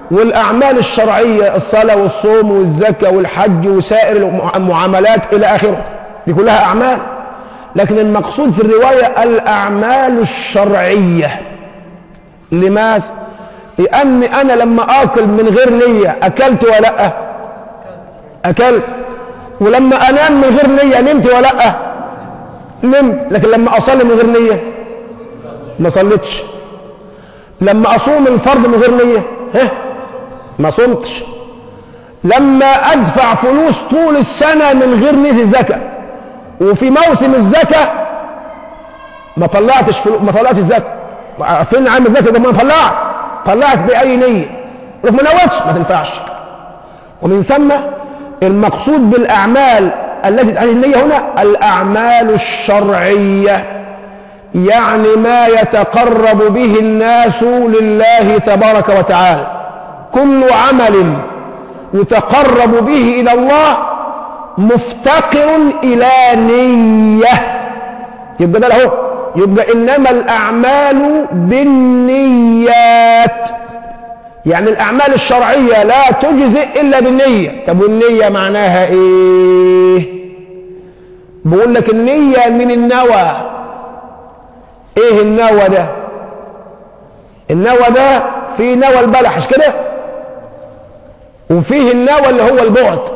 والأعمال الشرعية الصلاة والصوم والزكاة والحج وسائر المعاملات إلى آخره دي كلها أعمال لكن المقصود في الرواية الأعمال الشرعية لماذا؟ لأني أنا لما آكل من غير نية أكلت ولا لأ؟ أكلت ولما أنام من غير نية نمت ولا لأ؟ نمت لكن لما أصلي من غير نية ما صليتش لما أصوم الفرض من غير نية ها ما صمتش لما أدفع فلوس طول السنة من غير نية الزكاة وفي موسم الزكاة ما طلعتش فلوس ما طلعتش الزكاة فين عام الزكاة ده ما طلعت طلعت بأي نية لك ما نوتش ما تنفعش ومن ثم المقصود بالأعمال التي تعني النية هنا الأعمال الشرعية يعني ما يتقرب به الناس لله تبارك وتعالى كل عمل يتقرب به إلى الله مفتقر إلى نية يبقى ده له يبقى إنما الأعمال بالنيات يعني الأعمال الشرعية لا تجزئ إلا بالنية طب والنية معناها إيه بقول لك النية من النوى إيه النوى ده النوى ده في نوى البلح مش كده وفيه النوى اللي هو البعد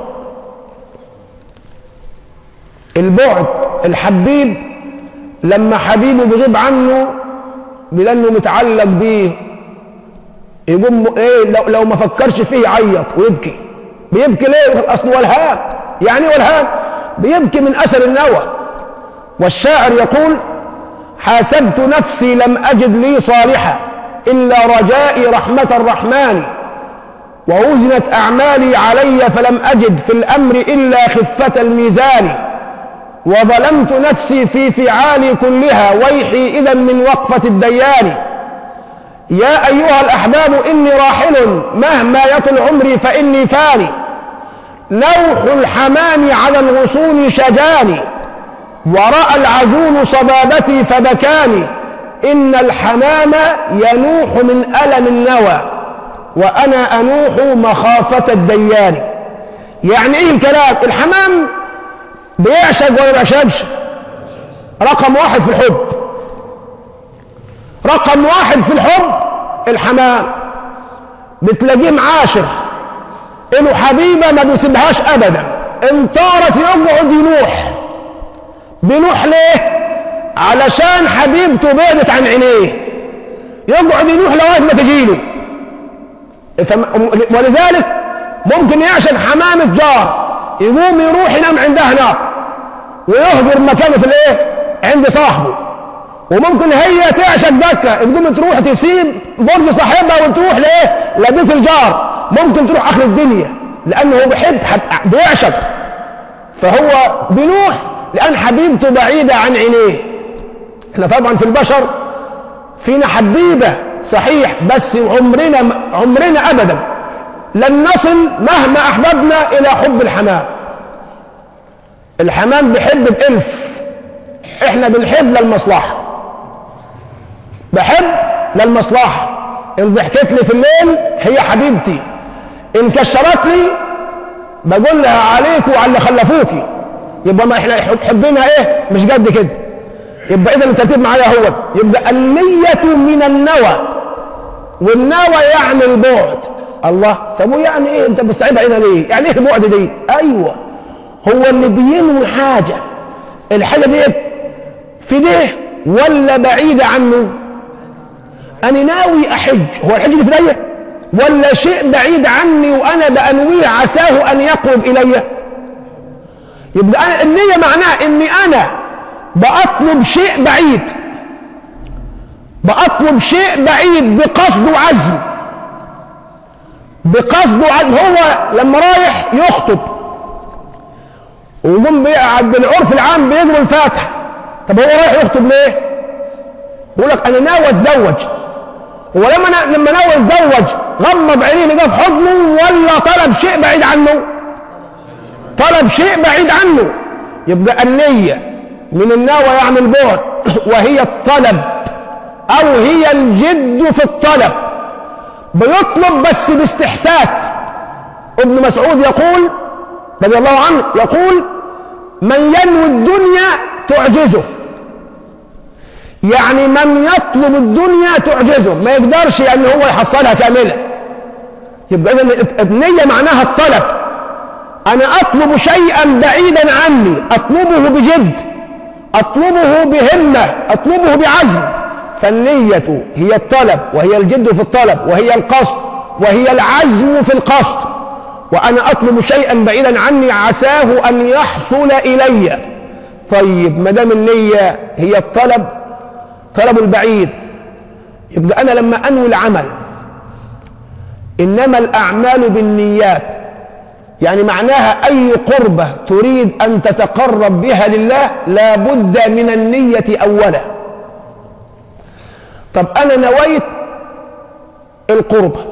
البعد الحبيب لما حبيبه بيغيب عنه لانه متعلق بيه يقوم ايه لو, لو ما فكرش فيه يعيط ويبكي بيبكي ليه اصله ولهان يعني ايه ولهان بيبكي من اثر النوى والشاعر يقول حاسبت نفسي لم اجد لي صالحا الا رجائي رحمه الرحمن ووزنت اعمالي علي فلم اجد في الامر الا خفه الميزان وظلمت نفسي في فعالي كلها ويحي اذا من وقفه الديان يا ايها الاحباب اني راحل مهما يطل عمري فاني فاني لوح الحمام على الغصون شجاني وراى العزول صبابتي فبكاني ان الحمام ينوح من الم النوى وانا انوح مخافه الديان يعني ايه الكلام الحمام بيعشق ولا بيعشقش رقم واحد في الحب رقم واحد في الحب الحمام بتلاقيه معاشر له حبيبه ما بيسيبهاش ابدا ان طارت يقعد ينوح بينوح ليه علشان حبيبته بعدت عن عينيه يقعد ينوح لغايه ما تجيله ولذلك ممكن يعشق حمامة جار يقوم يروح ينام عندها هناك ويهجر مكانه في الايه عند صاحبه وممكن هي تعشق دكه تقوم تروح تسيب برج صاحبها وتروح لايه لبيت الجار ممكن تروح اخر الدنيا لانه هو بيحب بيعشق فهو بينوح لان حبيبته بعيده عن عينيه احنا طبعا في البشر فينا حبيبه صحيح بس عمرنا عمرنا ابدا لن نصل مهما احببنا الى حب الحمام الحمام بيحب بألف احنا بنحب للمصلحه بحب للمصلحه ان ضحكت لي في الليل هي حبيبتي ان كشرت لي بقول لها عليك وعلى اللي خلفوكي يبقى ما احنا حبنا ايه مش قد كده يبقى اذا الترتيب معايا هو يبقى النية من النوى والنوى يعني البعد الله طب يعني ايه انت بتصعبها هنا ليه؟ يعني ايه البعد دي؟ ايوه هو اللي بينوي حاجه الحاجه دي في ده ولا بعيده عنه؟ انا ناوي احج هو الحج اللي في ايديا؟ ولا شيء بعيد عني وانا بانويه عساه ان يقرب الي؟ يبقى أنا النيه معناها اني انا بأطلب شيء بعيد بأطلب شيء بعيد بقصد وعزم بقصد وعزم هو لما رايح يخطب ويقوم بيقعد بالعرف العام بيقرا الفاتحه طب هو رايح يخطب ليه؟ بيقول لك انا ناوي اتزوج ولما أنا لما ناوي اتزوج غمض عينيه لقاه في حضنه ولا طلب شيء بعيد عنه؟ طلب شيء بعيد عنه يبقى النيه من النوى يعني البعد وهي الطلب او هي الجد في الطلب بيطلب بس باستحساس ابن مسعود يقول رضي الله عنه يقول من ينوي الدنيا تعجزه يعني من يطلب الدنيا تعجزه ما يقدرش ان هو يحصلها كامله يبقى اذا النيه معناها الطلب انا اطلب شيئا بعيدا عني اطلبه بجد اطلبه بهمه اطلبه بعزم فالنيه هي الطلب وهي الجد في الطلب وهي القصد وهي العزم في القصد وانا اطلب شيئا بعيدا عني عساه ان يحصل الي طيب ما دام النيه هي الطلب طلب البعيد يبقى انا لما انوي العمل انما الاعمال بالنيات يعني معناها اي قربه تريد ان تتقرب بها لله لا بد من النيه اولا طب انا نويت القربه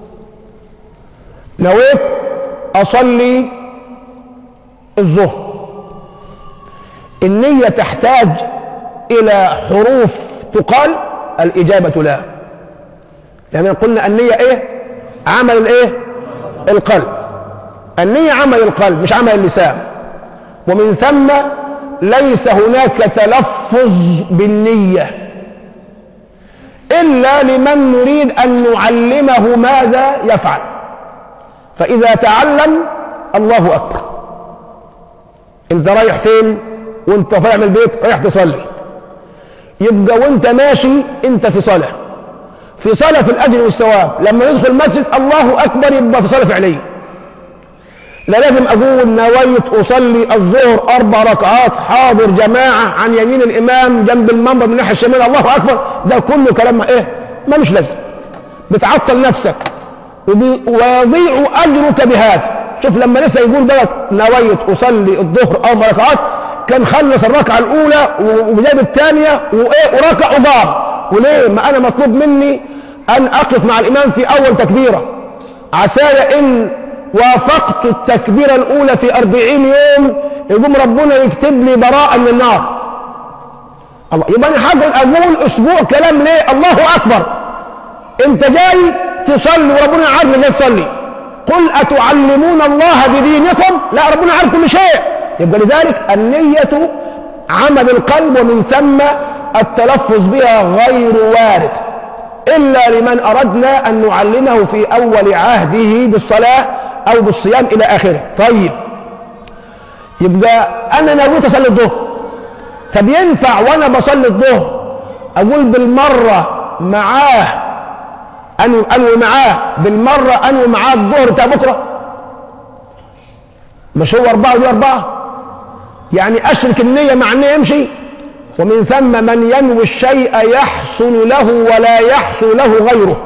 نويت اصلي الظهر النيه تحتاج الى حروف تقال الاجابه لا لان قلنا النيه ايه عمل الايه القلب النيه عمل القلب مش عمل اللسان ومن ثم ليس هناك تلفظ بالنيه الا لمن نريد ان نعلمه ماذا يفعل فاذا تعلم الله اكبر انت رايح فين وانت طالع من البيت رايح تصلي يبقى وانت ماشي انت في صلاه في صلاه في الاجر والثواب لما ندخل المسجد الله اكبر يبقى في صلاه فعليه لا لازم اقول نويت اصلي الظهر اربع ركعات حاضر جماعه عن يمين الامام جنب المنبر من الناحيه الشمال الله اكبر ده كله كلام ايه ملوش لازم بتعطل نفسك وبي- ويضيع اجرك بهذا شوف لما لسه يقول دوت نويت اصلي الظهر اربع ركعات كان خلص الركعه الاولى و- وجاب الثانيه وايه وركع وقام وليه ما انا مطلوب مني ان اقف مع الامام في اول تكبيره عساي ان وافقت التكبيره الاولى في أربعين يوم يقوم ربنا يكتب لي براءه من النار الله يبقى انا هقعد اقول اسبوع كلام ليه الله اكبر انت جاي تصلي وربنا عارف انك جاي تصلي قل اتعلمون الله بدينكم لا ربنا عارف كل شيء يبقى لذلك النية عمل القلب ومن ثم التلفظ بها غير وارد إلا لمن أردنا أن نعلمه في أول عهده بالصلاة أو بالصيام إلى آخره طيب يبقى أنا نويت أصلي الظهر طب ينفع وأنا بصلي الظهر أقول بالمرة معاه أنوي أنوي معاه بالمرة أنوي معاه الظهر بتاع بكرة مش هو أربعة ودي أربعة يعني أشرك النية مع النية يمشي ومن ثم من ينوي الشيء يحصل له ولا يحصل له غيره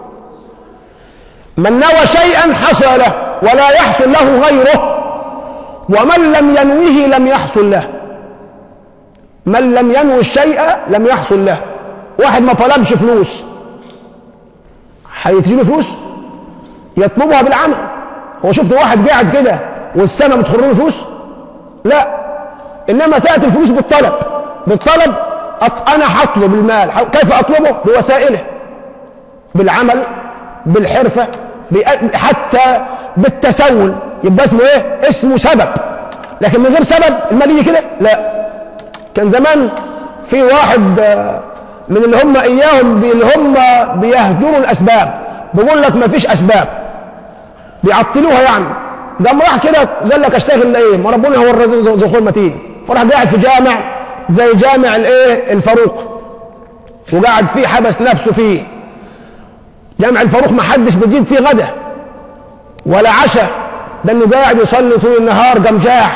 من نوى شيئا حصل له ولا يحصل له غيره ومن لم ينوه لم يحصل له من لم ينوي الشيء لم يحصل له واحد ما طلبش فلوس هيتجيله فلوس يطلبها بالعمل هو شفت واحد قاعد كده والسماء بتخر له فلوس لا انما تاتي الفلوس بالطلب بالطلب أط- انا هطلب المال ح- كيف اطلبه بوسائله بالعمل بالحرفه بأ- حتى بالتسول يبقى اسمه ايه اسمه سبب لكن من غير سبب المال يجي كده لا كان زمان في واحد آه، من اللي هم اياهم بي- اللي هم بيهجروا الاسباب بيقول لك ما فيش اسباب بيعطلوها يعني قام راح كده قال لك اشتغل ايه ما ربنا هو الرزق ذو ذو الخلق متين فراح قاعد في جامع زي جامع الايه الفاروق وقاعد فيه حبس نفسه فيه جامع الفاروق ما حدش بيجيب فيه غدا ولا عشاء ده انه قاعد يصلي طول النهار قام جاع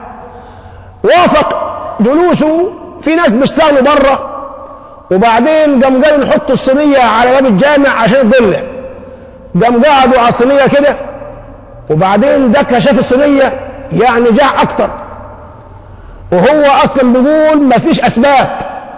وافق جلوسه في ناس بيشتغلوا بره وبعدين قام قالوا نحط الصينيه على باب الجامع عشان تضله قام قعدوا على الصينيه كده وبعدين ده شاف الصينيه يعني جاع اكتر وهو اصلا بيقول ما فيش اسباب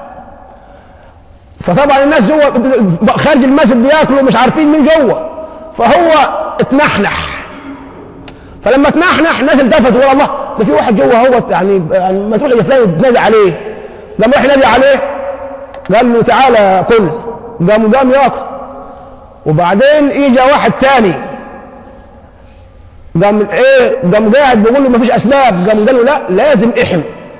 فطبعا الناس جوه خارج المسجد بياكلوا مش عارفين مين جوه فهو اتنحنح فلما اتنحنح الناس التفتوا ولا الله ده في واحد جوه هو يعني, يعني ما تروح يا فلان تنادي عليه قام راح ينادي عليه قال له تعالى كل قام قام ياكل وبعدين اجى واحد تاني قام ايه قام قاعد بيقول له مفيش اسباب قام قال له لا لازم احم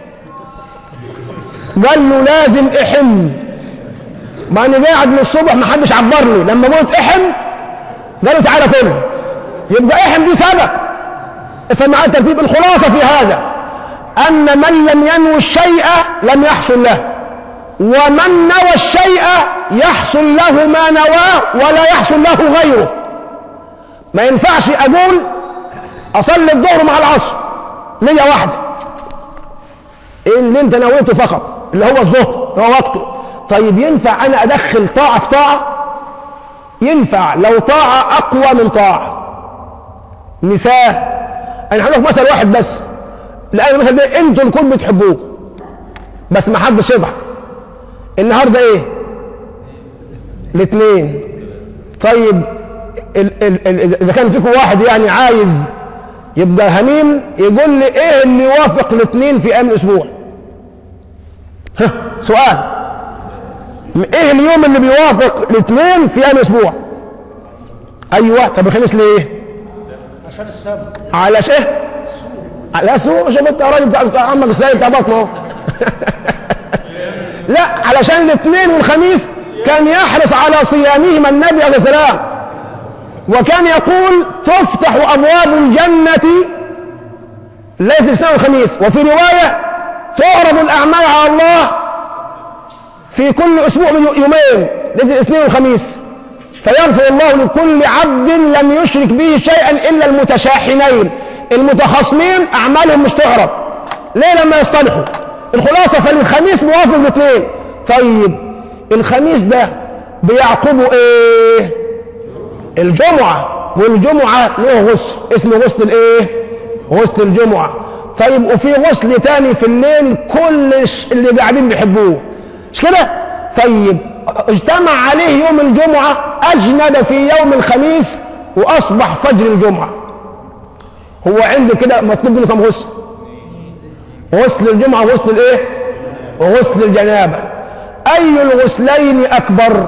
قال له لازم احم ما انا قاعد من الصبح ما حدش عبرني لما قلت احم قالوا تعالى كل يبقى احم دي سبب فمع الترتيب الخلاصه في هذا ان من لم ينوي الشيء لم يحصل له ومن نوى الشيء يحصل له ما نواه ولا يحصل له غيره ما ينفعش اقول اصلي الظهر مع العصر نية واحدة إيه اللي انت نويته فقط اللي هو الظهر هو وقته طيب ينفع انا ادخل طاعة في طاعة ينفع لو طاعة اقوى من طاعة مثال انا هقول لك مثل واحد بس لان المثل ده انتوا الكل بتحبوه بس ما حدش يضحك النهارده ايه الاثنين طيب ال ال ال اذا كان فيكم واحد يعني عايز يبقى هميم يقول لي ايه اللي يوافق الاثنين في ايام الاسبوع ها سؤال ايه اليوم اللي بيوافق الاثنين في ايام الاسبوع ايوه طب الخميس ليه عشان السبت علشان لا سوء شوف انت يا راجل بتاع عمك السيد بتاع بطنه لا علشان الاثنين والخميس كان يحرص على صيامهما النبي عليه السلام وكان يقول تفتح ابواب الجنه ليله الاثنين والخميس وفي روايه تعرض الاعمال على الله في كل اسبوع من يومين ليله الاثنين والخميس فيغفر الله لكل عبد لم يشرك به شيئا الا المتشاحنين المتخاصمين اعمالهم مش تعرض ليه لما يصطلحوا الخلاصه فالخميس موافق الاثنين طيب الخميس ده بيعقبه ايه الجمعه والجمعه له غسل اسمه غسل الايه غسل الجمعه طيب وفي غسل تاني في الليل كل اللي قاعدين بيحبوه مش كده طيب اجتمع عليه يوم الجمعه اجند في يوم الخميس واصبح فجر الجمعه هو عنده كده مطلوب منه كم غسل غسل الجمعه وغسل الايه وغسل الجنابه اي الغسلين اكبر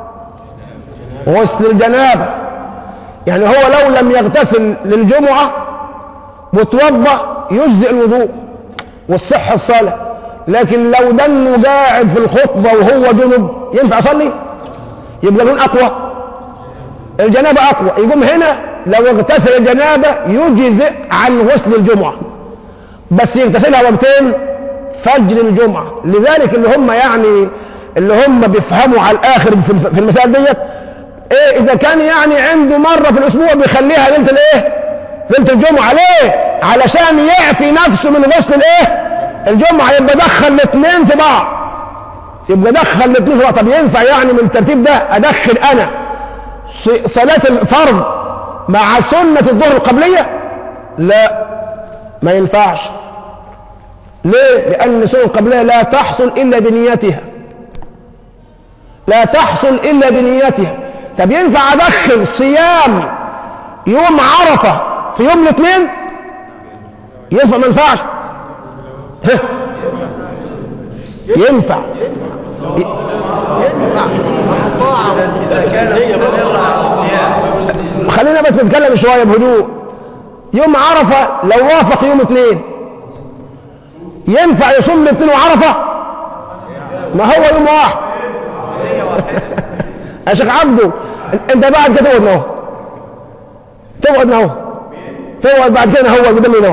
غسل الجنابه يعني هو لو لم يغتسل للجمعه وتوضا يجزئ الوضوء والصحه الصلاه لكن لو دنه قاعد في الخطبه وهو جنب ينفع يصلي يبقى لون اقوى الجنابه اقوى يقوم هنا لو اغتسل الجنابه يجزئ عن غسل الجمعه بس يغتسلها وقتين فجر الجمعه لذلك اللي هم يعني اللي هم بيفهموا على الاخر في في المسائل ديت ايه اذا كان يعني عنده مره في الاسبوع بيخليها ليله الايه؟ ليله الجمعه ليه؟ علشان يعفي نفسه من غسل الايه؟ الجمعه يبقى دخل الاثنين في بعض يبقى دخل الاثنين في بعض طب ينفع يعني من الترتيب ده ادخل انا صلاه الفرض مع سنه الظهر القبليه؟ لا ما ينفعش ليه؟ لأن السنة القبلية لا تحصل إلا بنيتها لا تحصل إلا بنيتها طب ينفع أدخل صيام يوم عرفة في يوم الاثنين؟ ينفع ما ينفعش؟ ها؟ ينفع خلينا بس نتكلم شوية بهدوء يوم عرفة لو وافق يوم اثنين ينفع يصوم الاثنين وعرفة ما هو يوم واحد يا شيخ عبده انت بعد كده تقعد اهو تقعد اهو تقعد بعد كده هو قدامي اهو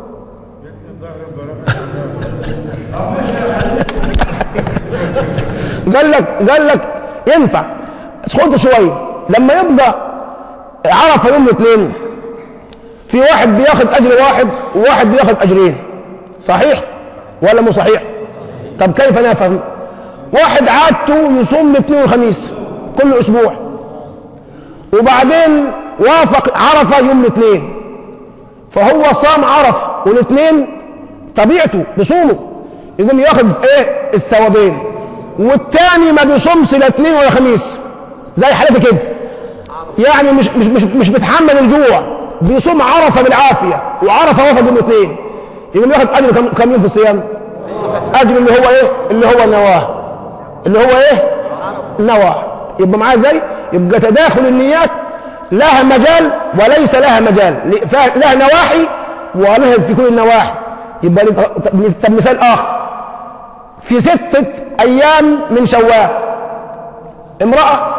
قال لك قال لك ينفع اسكت شويه لما يبقى عرفه يوم الاثنين في واحد بياخد اجر واحد وواحد بياخد اجرين صحيح ولا مو صحيح طب كيف نفهم واحد عادته يصوم الاثنين والخميس كل اسبوع وبعدين وافق عرفه يوم الاثنين فهو صام عرفه والاثنين طبيعته بصومه يقوم ياخد ايه الثوابين والتاني ما بيصومش لا اثنين ولا خميس زي حالتي كده يعني مش مش مش مش بتحمل الجوع بيصوم عرفه بالعافيه وعرفه وافق يوم الاثنين يقوم ياخد اجر كم كم يوم في الصيام؟ اجر اللي هو ايه؟ اللي هو نواه اللي هو ايه؟ نواه يبقى معاه ازاي؟ يبقى تداخل النيات لها مجال وليس لها مجال ل- فيها- لها نواحي ولها في كل النواحي يبقى لي- طب طب مثال آخر في ستة أيام من شوال امرأة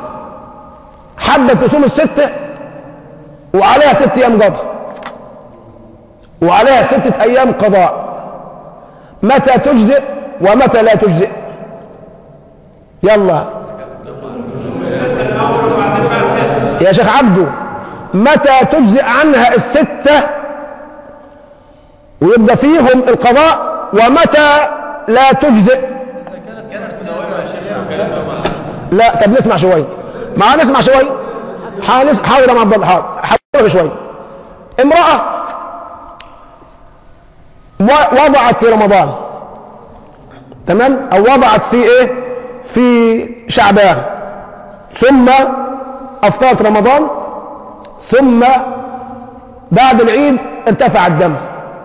حبت تصوم الستة وعليها ست أيام قضاء وعليها ستة أيام قضاء متى تجزئ ومتى لا تجزئ يلا يا شيخ عبدو متى تجزئ عنها الستة ويبقى فيهم القضاء ومتى لا تجزئ لا طب نسمع شوي ما نسمع شوي حانس حاضر يا عبد الله حاضر حاضر شوي امرأة و- وضعت في رمضان تمام او وضعت في ايه في شعبان ثم افطرت رمضان ثم بعد العيد ارتفع الدم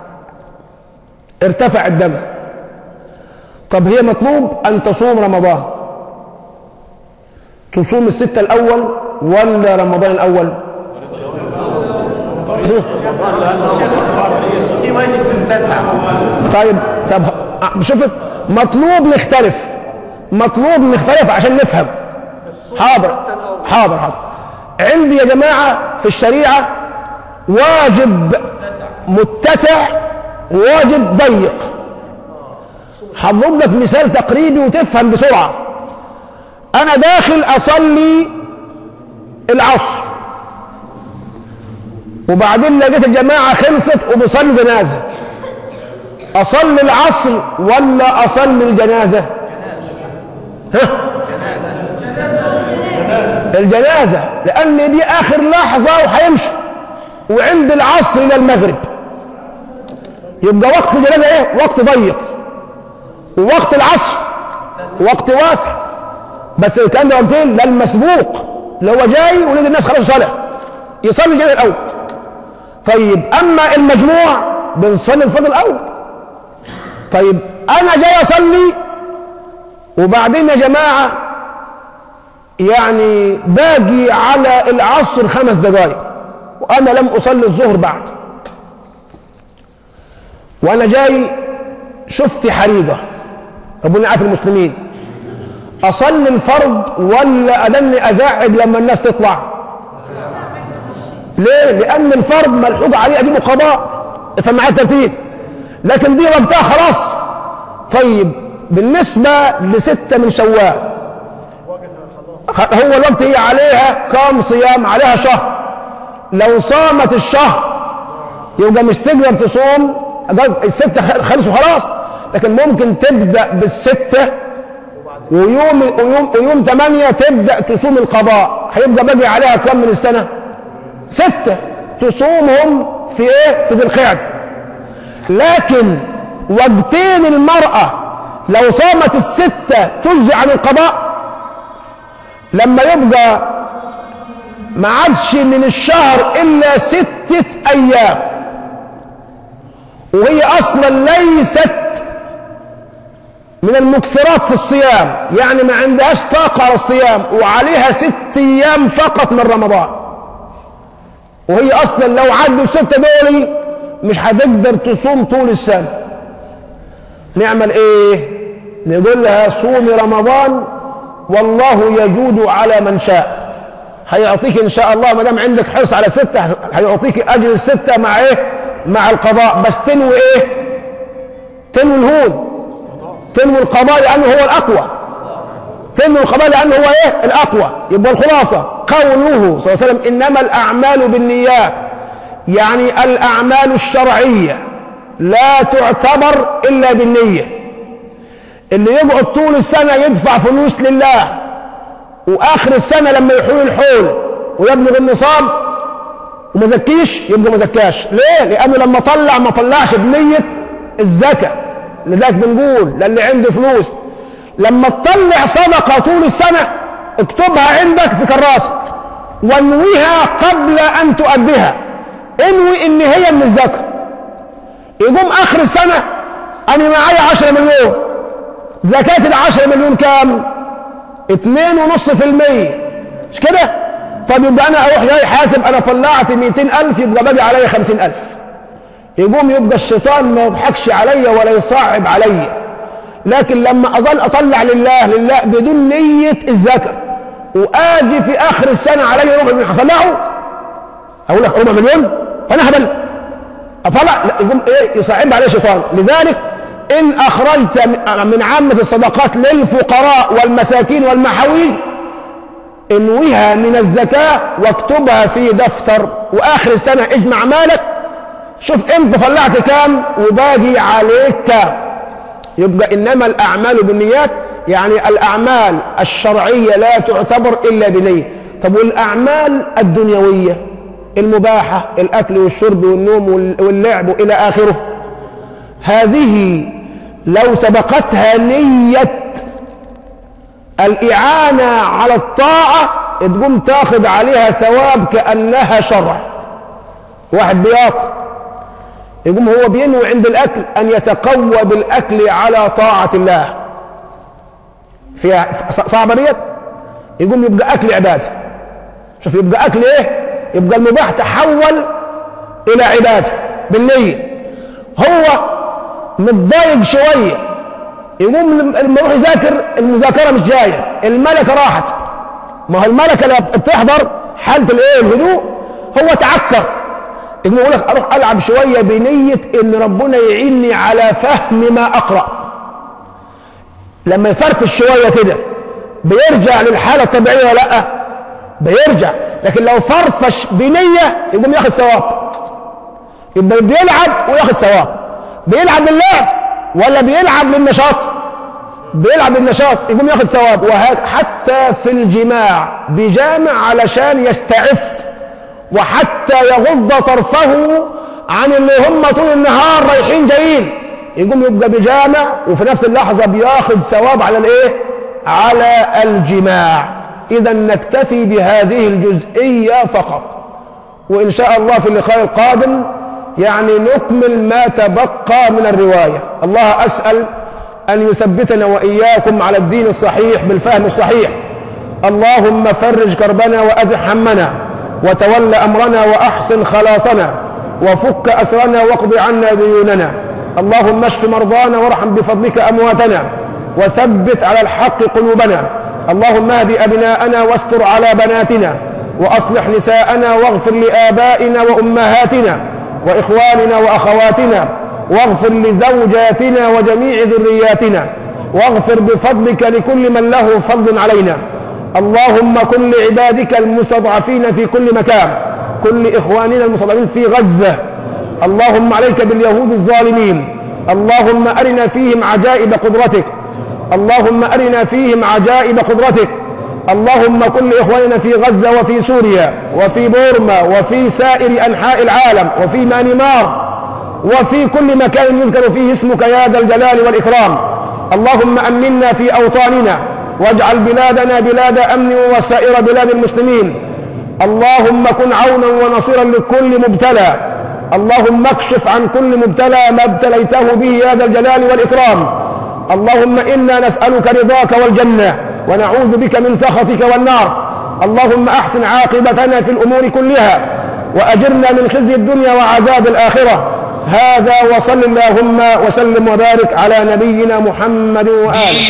ارتفع الدم طب هي مطلوب ان تصوم رمضان تصوم الستة الأول ولا رمضان الأول؟ في واجب في التاسع طيب طب شوف مطلوب نختلف مطلوب نختلف عشان نفهم حاضر حاضر حاضر عندي يا جماعة في الشريعة واجب متسع وواجب ضيق هضرب لك مثال تقريبي وتفهم بسرعة أنا داخل أصلي العصر وبعدين لقيت الجماعة خلصت وبصلي جنازة أصلي العصر ولا أصلي الجنازة؟ ها؟ الجنازة لأن دي آخر لحظة وهيمشوا وعند العصر إلى المغرب يبقى وقت الجنازة إيه؟ وقت ضيق ووقت العصر وقت واسع بس الكلام ده قلت لا المسبوق اللي هو جاي ولاد الناس خلاص صلاة يصلي الجنازة الأول طيب أما المجموع بنصلي الفضل الأول طيب انا جاي اصلي وبعدين يا جماعه يعني باجي على العصر خمس دقائق وانا لم اصلي الظهر بعد وانا جاي شفت حريقه ربنا عارف المسلمين اصلي الفرض ولا ادني ازعج لما الناس تطلع ليه لان الفرض ملحوق عليه اجيبه قضاء افهم معايا الترتيب لكن دي وقتها خلاص طيب بالنسبة لستة من شوال خ- هو الوقت هي عليها كام صيام عليها شهر لو صامت الشهر يبقى مش تقدر تصوم قصد- الستة خ- خلصوا خلاص لكن ممكن تبدأ بالستة ويوم ويوم ويوم ثمانية تبدأ تصوم القضاء هيبقى باقي عليها كم من السنة؟ ستة تصومهم في ايه؟ في ذي القعدة لكن وقتين المرأة لو صامت الستة تجزي عن القضاء لما يبقى ما عادش من الشهر إلا ستة أيام وهي أصلا ليست من المكثرات في الصيام يعني ما عندهاش طاقة على الصيام وعليها ست أيام فقط من رمضان وهي أصلا لو عدوا الستة دول مش هتقدر تصوم طول السنة نعمل ايه نقول لها صومي رمضان والله يجود على من شاء هيعطيك ان شاء الله ما دام عندك حرص على ستة هيعطيك اجر الستة مع ايه مع القضاء بس تنوي ايه تنوي الهون تنوي القضاء لانه هو الاقوى تنوي القضاء لانه هو ايه الاقوى يبقى الخلاصة قوله صلى الله عليه وسلم انما الاعمال بالنيات يعني الأعمال الشرعية لا تعتبر إلا بالنية اللي يقعد طول السنة يدفع فلوس لله وآخر السنة لما يحول الحول ويبلغ النصاب وما زكيش يبقى ما زكاش ليه؟ لأنه لما طلع ما طلعش بنية الزكاة لذلك بنقول للي عنده فلوس لما تطلع صدقة طول السنة اكتبها عندك في كراسة وانويها قبل أن تؤديها انوي ان هي من الزكاة يقوم اخر السنة انا معايا 10 مليون زكاة ال 10 مليون كام؟ اتنين ونص في المية مش كده طب يبقى انا اروح جاي حاسب انا طلعت 200000 يبقى باقي عليا 50000 يقوم يبقى الشيطان ما يضحكش عليا ولا يصعب عليا لكن لما اظل اطلع لله لله بدون نيه الزكاه واجي في اخر السنه علي ربع مليون هطلعه اقول لك ربع مليون وانا هبل اطلع لا يقوم ايه يصعب عليه الشيطان لذلك ان اخرجت من عامه الصدقات للفقراء والمساكين والمحاويج انويها من الزكاه واكتبها في دفتر واخر السنه اجمع مالك شوف انت طلعت كام وباقي عليك كام يبقى انما الاعمال بالنيات يعني الاعمال الشرعيه لا تعتبر الا بنيه طب والاعمال الدنيويه المباحه الاكل والشرب والنوم واللعب الى اخره هذه لو سبقتها نيه الاعانه على الطاعه تقوم تاخذ عليها ثواب كانها شرع واحد بياكل يقوم هو بينوي عند الاكل ان يتقوى بالاكل على طاعه الله فيها صعبه ديت يقوم يبقى اكل عباده شوف يبقى اكل ايه يبقى المباح تحول الى عباده بالنيه هو متضايق شويه يقوم لما يروح يذاكر المذاكره مش جايه الملكه راحت ما هو الملكه اللي بتحضر حاله الايه الهدوء هو تعكر يقوم يقول لك اروح العب شويه بنيه ان ربنا يعيني على فهم ما اقرا لما يفرفش شويه كده بيرجع للحاله الطبيعيه ولا لا بيرجع لكن لو فرفش بنيه يقوم ياخد ثواب يبقى بيلعب وياخد ثواب بيلعب للعب ولا بيلعب للنشاط بيلعب للنشاط يقوم ياخد ثواب وهذا حتى في الجماع بجامع علشان يستعف وحتى يغض طرفه عن اللي هم طول النهار رايحين جايين يقوم يبقى بجامع وفي نفس اللحظة بياخد ثواب على الايه على الجماع اذا نكتفي بهذه الجزئية فقط وان شاء الله في اللقاء القادم يعني نكمل ما تبقى من الرواية الله أسأل أن يثبتنا وإياكم على الدين الصحيح بالفهم الصحيح اللهم فرج كربنا وأزح همنا وتول أمرنا وأحسن خلاصنا وفك أسرنا واقض عنا ديوننا اللهم اشف مرضانا وارحم بفضلك أمواتنا وثبت على الحق قلوبنا اللهم اهد أبناءنا واستر على بناتنا وأصلح نساءنا واغفر لآبائنا وأمهاتنا وإخواننا وأخواتنا واغفر لزوجاتنا وجميع ذرياتنا واغفر بفضلك لكل من له فضل علينا اللهم كن لعبادك المستضعفين في كل مكان كل إخواننا المستضعفين في غزة اللهم عليك باليهود الظالمين اللهم أرنا فيهم عجائب قدرتك اللهم أرنا فيهم عجائب قدرتك اللهم كن لإخواننا في غزة وفي سوريا وفي بورما وفي سائر أنحاء العالم وفي مانمار وفي كل مكان يذكر فيه اسمك يا ذا الجلال والإكرام اللهم أمنا في أوطاننا واجعل بلادنا بلاد أمن وسائر بلاد المسلمين اللهم كن عونا ونصيرا لكل مبتلى اللهم اكشف عن كل مبتلى ما ابتليته به يا ذا الجلال والإكرام اللهم إنا نسألك رضاك والجنة ونعوذ بك من سخطك والنار اللهم أحسن عاقبتنا في الأمور كلها وأجرنا من خزي الدنيا وعذاب الآخرة هذا وصل اللهم وسلم وبارك على نبينا محمد وآله